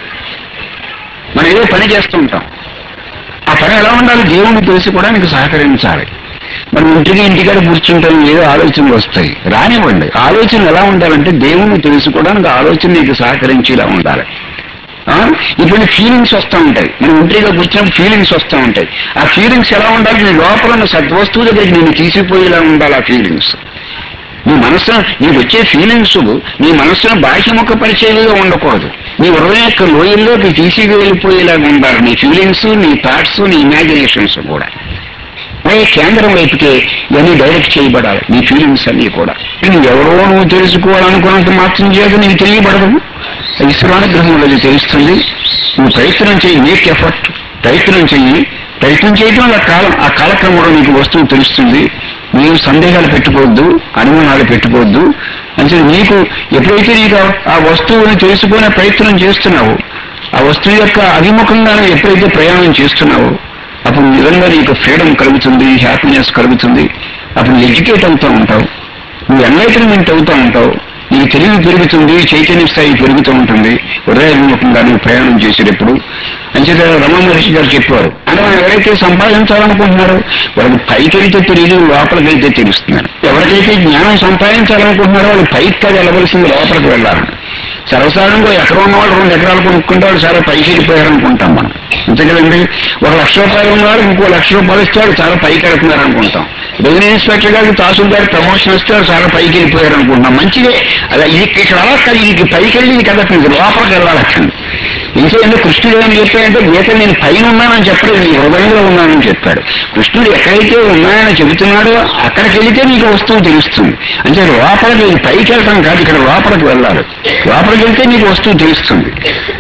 మనం ఏదో పని చేస్తూ ఉంటాం ఆ పని ఎలా ఉండాలి దేవుణ్ణి తెలుసుకోవడానికి సహకరించాలి మనం ఇంటికి ఇంటికాడ కూర్చుంటాం ఏదో ఆలోచనలు వస్తాయి రానివ్వండి ఆలోచన ఎలా ఉండాలంటే దేవుణ్ణి తెలుసుకోవడానికి ఆలోచన నీకు సహకరించేలా ఉండాలి ఆ? ఇప్పుడు ఫీలింగ్స్ వస్తూ ఉంటాయి మనం ఒంటరిగా కూర్చున్నప్పుడు ఫీలింగ్స్ వస్తూ ఉంటాయి ఆ ఫీలింగ్స్ ఎలా ఉండాలి నీ లోపల ఉన్న సద్వస్తువు దగ్గరికి నేను తీసిపోయేలా ఉండాలి ఆ ఫీలింగ్స్ నీ మనస్సును నీకు వచ్చే ఫీలింగ్స్ నీ మనస్సును బాహ్యముఖ పరిచయంగా ఉండకూడదు నీ హృదయం యొక్క లోయల్లోకి తీసుకువెళ్ళిపోయేలాగా ఉండాలి నీ ఫీలింగ్స్ నీ థాట్స్ నీ ఇమాజినేషన్స్ కూడా అదే కేంద్రం వైపుకే ఇవన్నీ డైరెక్ట్ చేయబడాలి నీ ఫీలింగ్స్ అన్నీ కూడా నువ్వు ఎవరో నువ్వు తెలుసుకోవాలనుకున్నంత మాత్రం చేత నీకు తెలియబడదు ఈశ్వరానుగ్రహంలో అది తెలుస్తుంది నువ్వు ప్రయత్నం చేయి మేక్ ఎఫర్ట్ ప్రయత్నం చెయ్యి ప్రయత్నం చేయటం వల్ల కాలం ఆ కాలక్రమంలో నీకు వస్తువు తెలుస్తుంది నీవు సందేహాలు పెట్టుకోవద్దు అనుమానాలు పెట్టుకోవద్దు అంటే నీకు ఎప్పుడైతే నీకు ఆ- ఆ వస్తువుని తెలుసుకునే ప్రయత్నం చేస్తున్నావో ఆ వస్తువు యొక్క అభిముఖంగా నువ్వు ఎప్పుడైతే ప్రయాణం చేస్తున్నావో అప్పుడు నిజంగా నీకు ఫ్రీడమ్ కలుగుతుంది హ్యాపీనెస్ కలుగుతుంది అప్పుడు ఎడ్యుకేట్ అవుతూ ఉంటావు నువ్వు ఎన్లైటన్మెంట్ అవుతూ ఉంటావు నీకు తెలివి పెరుగుతుంది చైతన్య స్థాయి పెరుగుతూ ఉంటుంది హృదయాభిముఖంగా నువ్వు ప్రయాణం చేసేటప్పుడు అంచేత రమణ మహర్షి గారు చెప్పారు అంటే మనం ఎవరైతే సంపాదించాలనుకుంటున్నారో వాళ్ళకి పైకి వెళ్తే తెలియదు లోపలికి వెళ్తే తెలుస్తున్నారు ఎవరికైతే జ్ఞానం సంపాదించాలనుకుంటున్నారో వాళ్ళు పైకి కాదు వెళ్ళవలసింది లోపలికి వెళ్ళాలని సర్వసాధారణంగా ఎక్కడ ఉన్నవాళ్ళు రెండు ఎకరాలు కొనుక్కుంటే వాళ్ళు చాలా పైకి వెళ్ళిపోయారు అనుకుంటాం మనం అంతే కదండి ఒక లక్ష రూపాయలు ఉన్నవాడు ఇంకో లక్ష రూపాయలు ఇస్తే వాళ్ళు చాలా పైకి వెళ్తున్నారు అనుకుంటాం రెవెన్యూ ఇన్స్పెక్టర్ గారికి తహసీల్దార్ ప్రమోషన్ ఇస్తే వాళ్ళు చాలా పైకి వెళ్ళిపోయారు అనుకుంటాం మంచిదే అదే ఇది ఇక్కడ అలా కాదు ఇది పైకి వెళ్ళి ఇది కదా ఇది లోపలికి వెళ్ళాలి అక్కడ ఇంకేంటే కృష్ణుడు ఏమని చెప్పాడంటే గీత నేను పైన ఉన్నానని చెప్పలేదు నీ హృదయంలో ఉన్నానని చెప్పాడు కృష్ణుడు ఎక్కడైతే ఉన్నాయని చెబుతున్నాడో అక్కడికి వెళితే నీకు వస్తువు తెలుస్తుంది అంటే లోపలికి ఇది పైకి వెళ్ళటం కాదు ఇక్కడ లోపలికి వెళ్ళాలి లోపలికి వెళ్తే నీకు వస్తువు తెలుస్తుంది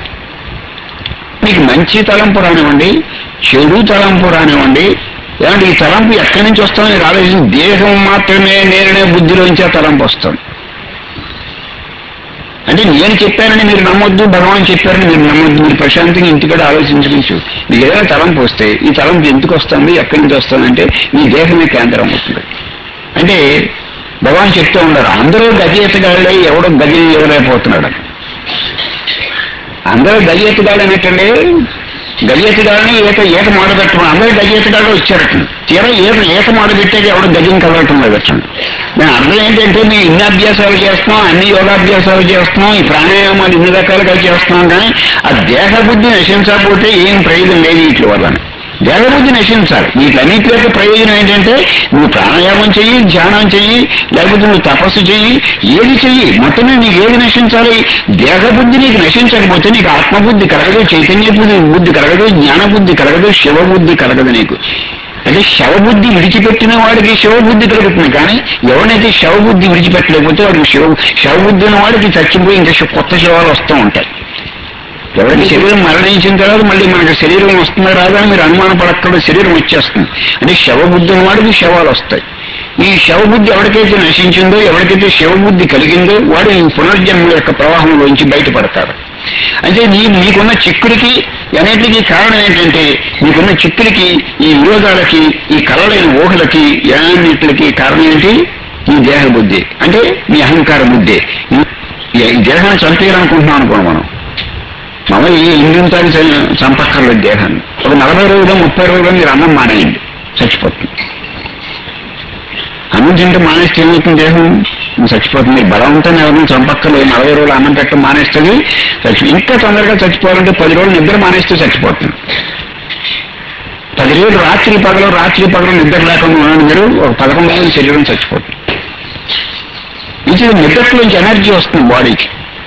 నీకు మంచి తలంపు రానివ్వండి చెడు తలంపు రానివ్వండి ఏమంటే ఈ తలంపు ఎక్కడి నుంచి వస్తుందో నీకు ఆలోచించి దేహం మాత్రమే నేరనే బుద్ధిలోంచి ఆ తలంపు వస్తుంది అంటే నేను చెప్పానని మీరు నమ్మొద్దు భగవాన్ చెప్పారని మీరు నమ్మొద్దు మీరు ప్రశాంతంగా ఇంటికాడ ఆలోచించవచ్చు మీకు ఏదైనా తలంపు వస్తే ఈ తలంపు ఎందుకు వస్తుంది ఎక్కడి నుంచి వస్తుంది అంటే మీ దేహమే కేంద్రం అవుతుంది అంటే భగవాన్ చెప్తూ ఉండరు అందరూ గది ఎత్తగాళ్ళే ఎవడో గది ఇవ్వలేకపోతున్నాడు అందరూ గది ఎత్తగాళ్ళు అనేటండి గది ఎత్తగాళ్ళని ఈత ఈత మాడ పెట్టడం అందరూ గది ఎత్తగాళ్ళు వచ్చారట తీరా ఈత ఈత మాడ పెట్టేది ఎవడో గదిని కలగటం లేదటండి దాని అర్థం ఏంటంటే మేము ఇన్ని అభ్యాసాలు చేస్తున్నాం అన్ని యోగాభ్యాసాలు చేస్తున్నాం ఈ ప్రాణాయామాలు ఇన్ని రకాలుగా చేస్తున్నాం కానీ ఆ దేహ బుద్ధి నశించకపోతే ఏం ప్రయోజనం లేదు వీటి వల్ల దేహబుద్ధి నశించాలి వీటన్నిటి యొక్క ప్రయోజనం ఏంటంటే నువ్వు ప్రాణాయామం చెయ్యి ధ్యానం చెయ్యి లేకపోతే నువ్వు తపస్సు చెయ్యి ఏది చెయ్యి మొత్తం మీద నీకు ఏది నశించాలి దేహబుద్ధి నీకు నశించకపోతే నీకు ఆత్మబుద్ధి కలగదు చైతన్య బుద్ధి బుద్ధి కలగదు జ్ఞాన బుద్ధి కలగదు శివబుద్ధి కలగదు నీకు అంటే శవబుద్ధి విడిచిపెట్టిన వాడికి శివబుద్ధి కలుగుతుంది కానీ ఎవరినైతే శవబుద్ధి విడిచిపెట్టలేకపోతే వాడికి శివ శవబుద్ధి ఉన్న వాడికి చచ్చిపోయి ఇంకా శ- కొత్త శవాలు వస్తూ ఉంటాయి ఎవరికి శరీరం మరణించిన తర్వాత మళ్ళీ మనకి శరీరం వస్తుందా రాదా అని మీరు అనుమాన పడక్కడ శరీరం వచ్చేస్తుంది అంటే శవబుద్ధి వాడికి శవాలు వస్తాయి ఈ శవబుద్ధి ఎవరికైతే నశించిందో ఎవరికైతే శివబుద్ధి కలిగిందో వాడు ఈ పునర్జన్మ యొక్క ప్రవాహంలోంచి బయటపడతాడు అంటే నీ నీకున్న చిక్కుడికి అన్నిటికీ కారణం ఏంటంటే నీకున్న చిక్కుడికి ఈ విరోధాలకి ఈ కలలైన ఊహలకి అన్నిటికి కారణం ఏంటి ఈ దేహ బుద్ధి అంటే నీ అహంకార బుద్ధి ఈ- ఈ దేహాన్ని చంపేయాలనుకుంటున్నాం అనుకోండి మనం మామూలు ఈ ఇంటింతాన్ని చంపక్కర్లేదు దేహాన్ని ఒక నలభై రోజులు ముప్పై రోజులు మీరు అన్నం మానేయండి చచ్చిపోతుంది అన్నం తింటే మానేస్తే ఏమవుతుంది దేహం చచ్చిపోతుంది బలవంతంగా ఎవరిని చంపక్కర్లేదు నలభై రోజులు అన్నం పెట్టడం మానేస్తుంది చచ్చి ఇంకా తొందరగా చచ్చిపోవాలంటే పది రోజులు నిద్ర మానేస్తే చచ్చిపోతుంది పది రోజులు రాత్రి పగలు రాత్రి పగలు నిద్ర లేకుండా ఉండండి మీరు ఒక పదకొండు రోజులు శరీరం చచ్చిపోతుంది ఇది నిద్రలోంచి ఎనర్జీ వస్తుంది బాడీకి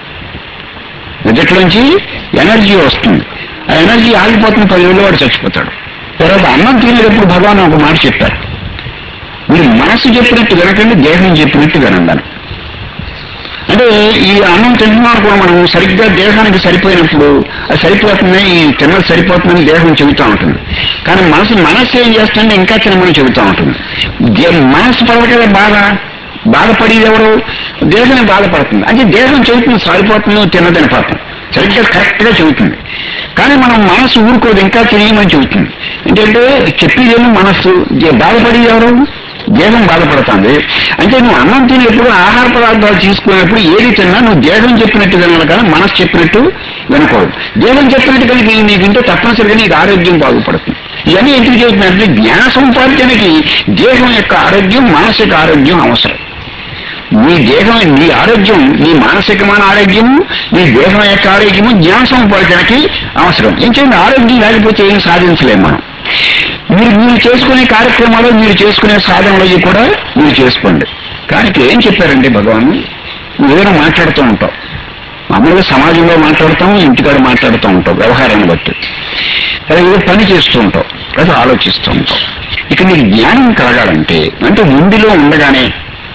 నిద్రలోంచి ఎనర్జీ వస్తుంది ఆ ఎనర్జీ ఆగిపోతుంది పది రోజులు వాడు చచ్చిపోతాడు తర్వాత అన్నం తినేటప్పుడు భగవాన్ ఒక మాట చెప్పారు మీరు మనసు చెప్పినట్టు వినకండి దేహం చెప్పినట్టు వినండి అంటే ఈ అన్నం తింటున్నాం కూడా మనం సరిగ్గా దేహానికి సరిపోయినప్పుడు అది సరిపోతుంది ఈ తిన్నది సరిపోతుందని దేహం చెబుతూ ఉంటుంది కానీ మనసు మనసు ఏం చేస్తుంటే ఇంకా తినమని చెబుతూ ఉంటుంది దే- మనసు పడదు కదా బాధ బాధపడేది ఎవరు దేహమే బాధపడుతుంది అంటే దేహం చెబుతుంది సరిపోతుంది తిన్నదని పాపం సరిగ్గా కరెక్ట్ గా చెబుతుంది కానీ మనం మనసు ఊరుకోదు ఇంకా తెలియమని చెబుతుంది ఏంటంటే చెప్పేదేమో మనస్సు దే- బాధపడేది ఎవరు దేహం బాధపడుతుంది అంటే నువ్వు అన్నం తినేప్పుడు ఆహార పదార్థాలు తీసుకునేప్పుడు ఏది తిన్నా నువ్వు దేహం చెప్పినట్టు వినాలి కానీ మనసు చెప్పినట్టు వినకూడదు దేహం చెప్పినట్టు కనుక నీ- నీకు వింటే తప్పనిసరిగా నీకు ఆరోగ్యం బాగుపడుతుంది ఇవన్నీ ఎందుకు చెబుతున్నారంటే జ్ఞాన సముపార్జనకి దేహం యొక్క ఆరోగ్యం మానసిక ఆరోగ్యం అవసరం నీ దేహం నీ ఆరోగ్యం నీ మానసికమైన ఆరోగ్యము నీ దేహం యొక్క ఆరోగ్యము జ్ఞాన సముపార్జనకి అవసరం ఏంటంటే ఆరోగ్యం లేకపోతే ఏం సాధించలేము మనం మీరు మీరు చేసుకునే కార్యక్రమాలు మీరు చేసుకునే సాధనలు ఇవి కూడా మీరు చేసుకోండి కానీ ఇక్కడ ఏం చెప్పారంటే భగవాన్ నువ్వు ఏదైనా మాట్లాడుతూ ఉంటావు మామూలుగా సమాజంలో మాట్లాడుతాం ఇంటికాడ మాట్లాడుతూ ఉంటావు వ్యవహారాన్ని బట్టి అదే ఏదో పని చేస్తూ ఉంటావు లేదా ఆలోచిస్తూ ఉంటావు ఇక నీకు జ్ఞానం కలగాలంటే అంటే ఉండిలో ఉండగానే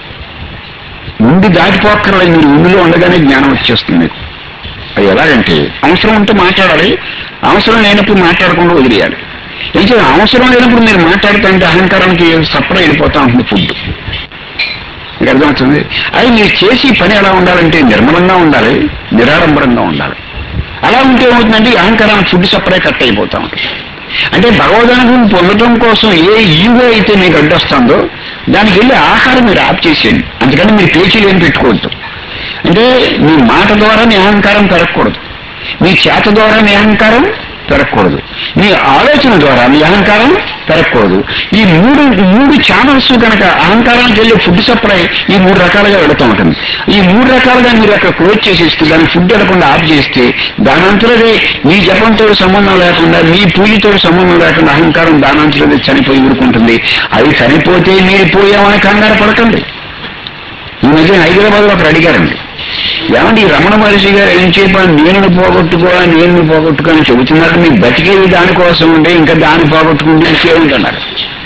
ఉండి దాటిపోక్కర్లేదు మీరు ఉండిలో ఉండగానే జ్ఞానం వచ్చేస్తుంది మీకు అది ఎలాగంటే అవసరం ఉంటే మాట్లాడాలి అవసరం లేనప్పుడు మాట్లాడకుండా వదిలేయాలి ఏం చేయాలి అవసరం లేనప్పుడు మీరు మాట్లాడుతుంటే అహంకారానికి సప్లై వెళ్ళిపోతా ఉంటుంది ఫుడ్ మీకు అర్థమవుతుంది అది మీరు చేసి పని ఎలా ఉండాలంటే నిర్మలంగా ఉండాలి నిరాడంబరంగా ఉండాలి అలా ఉంటే ఏమవుతుందంటే ఈ అహంకారానికి ఫుడ్ సప్లై కట్ అయిపోతా ఉంటుంది అంటే భగవదనుభవం పొందడం కోసం ఏ ఈగో అయితే మీకు అడ్డొస్తుందో దానికి వెళ్ళి ఆహారం మీరు ఆప్ చేసేయండి అందుకని మీరు పేచీలు ఏం పెట్టుకోవద్దు అంటే మీ మాట ద్వారా మీ అహంకారం పెరగకూడదు మీ చేత ద్వారా మీ అహంకారం పెరగకూడదు మీ ఆలోచన ద్వారా మీ అహంకారం పెరగకూడదు ఈ మూడు మూడు ఛానల్స్ కనుక అహంకారానికి వెళ్ళే ఫుడ్ సప్లై ఈ మూడు రకాలుగా వెళుతూ ఉంటుంది ఈ మూడు రకాలుగా మీరు అక్కడ క్లోజ్ చేసేస్తే దాని ఫుడ్ వెళ్లకుండా ఆఫ్ చేస్తే దానంతరదే మీ జపంతో సంబంధం లేకుండా మీ పూజతో సంబంధం లేకుండా అహంకారం దానంతరదే చనిపోయి ఊరుకుంటుంది అది చనిపోతే మీరు పోయామని కంగారు పడకండి ఈ మధ్య హైదరాబాద్ లో ఒకరు అడిగారండి ఏమండి ఈ రమణ మహర్షి గారు ఏం చెప్పాలి నేను పోగొట్టుకో నేను పోగొట్టుకో అని చెబుతున్నారు మీకు బతికేది దానికోసం ఉంటే ఇంకా దాన్ని పోగొట్టుకుంటే ఇంకేముంటున్నారు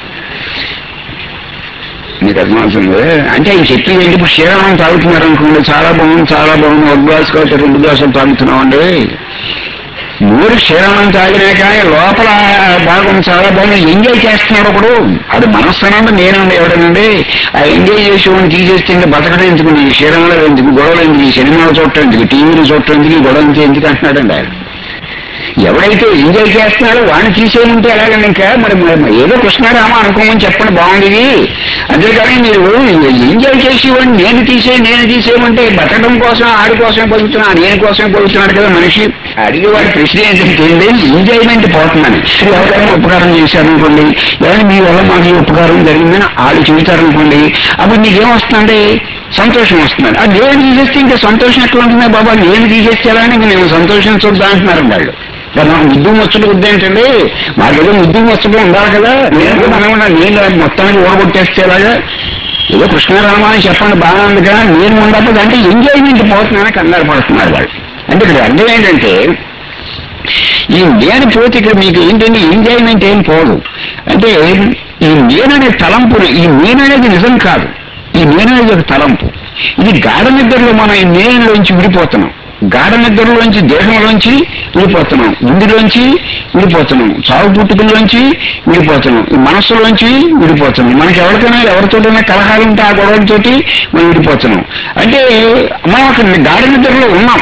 మీకు అర్థమవుతుంది అంటే ఆయన చెప్పింది ఏంటి ఇప్పుడు క్షీరామం తాగుతున్నారు అనుకోండి చాలా బాగుంది చాలా బాగుంది ఒక గ్లాసు కాబట్టి రెండు గ్లాసులు తాగుతున్నామండి నూరు క్షీరామం తాగినా కానీ లోపల భాగం చాలా బాగుంది ఎంజాయ్ చేస్తున్నాడు ఒకడు అది మనస్సునండి నేనండి ఎవడనండి ఆ ఎంజాయ్ చేసి వాడిని తీసేస్తే ఇంకా బతకడం ఎందుకు ఈ క్షీరంలో ఎందుకు గొడవలు ఎందుకు ఈ సినిమాలు చూడటం ఎందుకు టీవీలు చూడటం ఎందుకు ఈ గొడవ ఎందుకు ఎందుకు అంటున్నాడండి ఆయన ఎవడైతే ఎంజాయ్ చేస్తున్నాడో వాడిని తీసేయమంటే ఎలాగండి ఇంకా మరి మరి ఏదో కృష్ణారామ అనుకోమని చెప్పండి బాగుంది ఇది. అంతేకాని మీరు ఎంజాయ్ చేసి వాడిని నేను తీసే నేను తీసేయమంటే బతకడం కోసం ఆడి కోసమే బతుకుతున్నా నేను కోసమే బతుకుతున్నాడు కదా మనిషి అడిగే వాడి ప్రశ్న ఏంటంటే ఎంజాయ్మెంట్ పోతున్నాను ఎవరైనా ఉపకారం చేశారు అనుకోండి ఎవరైనా మీ వల్ల మాకు ఈ ఉపకారం జరిగిందని వాళ్ళు చెబుతారనుకోండి అప్పుడు నీకేం వస్తుందండి సంతోషం వస్తుంది అది నేను తీసేస్తే ఇంకా సంతోషం ఎట్లా ఉంటుందా బాబా నేను తీసేస్తే ఎలా అని ఇంక నేను సంతోషించొద్దా అంటున్నారు వాళ్ళు మరి నాకు ముద్దు ముచ్చట వద్దు ఏంటండి మాకేదో ముద్దు ముచ్చట ఉండాలి కదా నేను మనం నేను మొత్తానికి ఓడగొట్టేస్తే ఎలాగా ఏదో కృష్ణారామ అని చెప్పండి బాగా ఉంది కదా నేను ఉండకపోతే అంటే ఎంజాయ్మెంట్ పోతున్నానని కంగారు పడుతున్నారు వాళ్ళు అంటే ఇక్కడ అర్థం ఏంటంటే ఈ నేను పోతే ఇక్కడ మీకు ఏంటంటే ఎంజాయ్మెంట్ ఏం పోదు అంటే ఈ నేననే తలంపు ఈ నేననేది నిజం కాదు ఈ నేననేది ఒక తలంపు ఇది గాఢ నిద్రలో మనం ఈ నేనులోంచి విడిపోతున్నాం గాఢ నిద్రలోంచి దేహంలోంచి విడిపోతున్నాం ఉండిలోంచి విడిపోతున్నాం చావు పుట్టుకల్లోంచి విడిపోతున్నాం ఈ మనస్సులోంచి విడిపోతున్నాం మనకి ఎవరికైనా ఎవరితోటైనా కలహాలు ఉంటే ఆ గొడవలతోటి మనం విడిపోతున్నాం అంటే మనం అక్కడ గాఢ నిద్రలో ఉన్నాం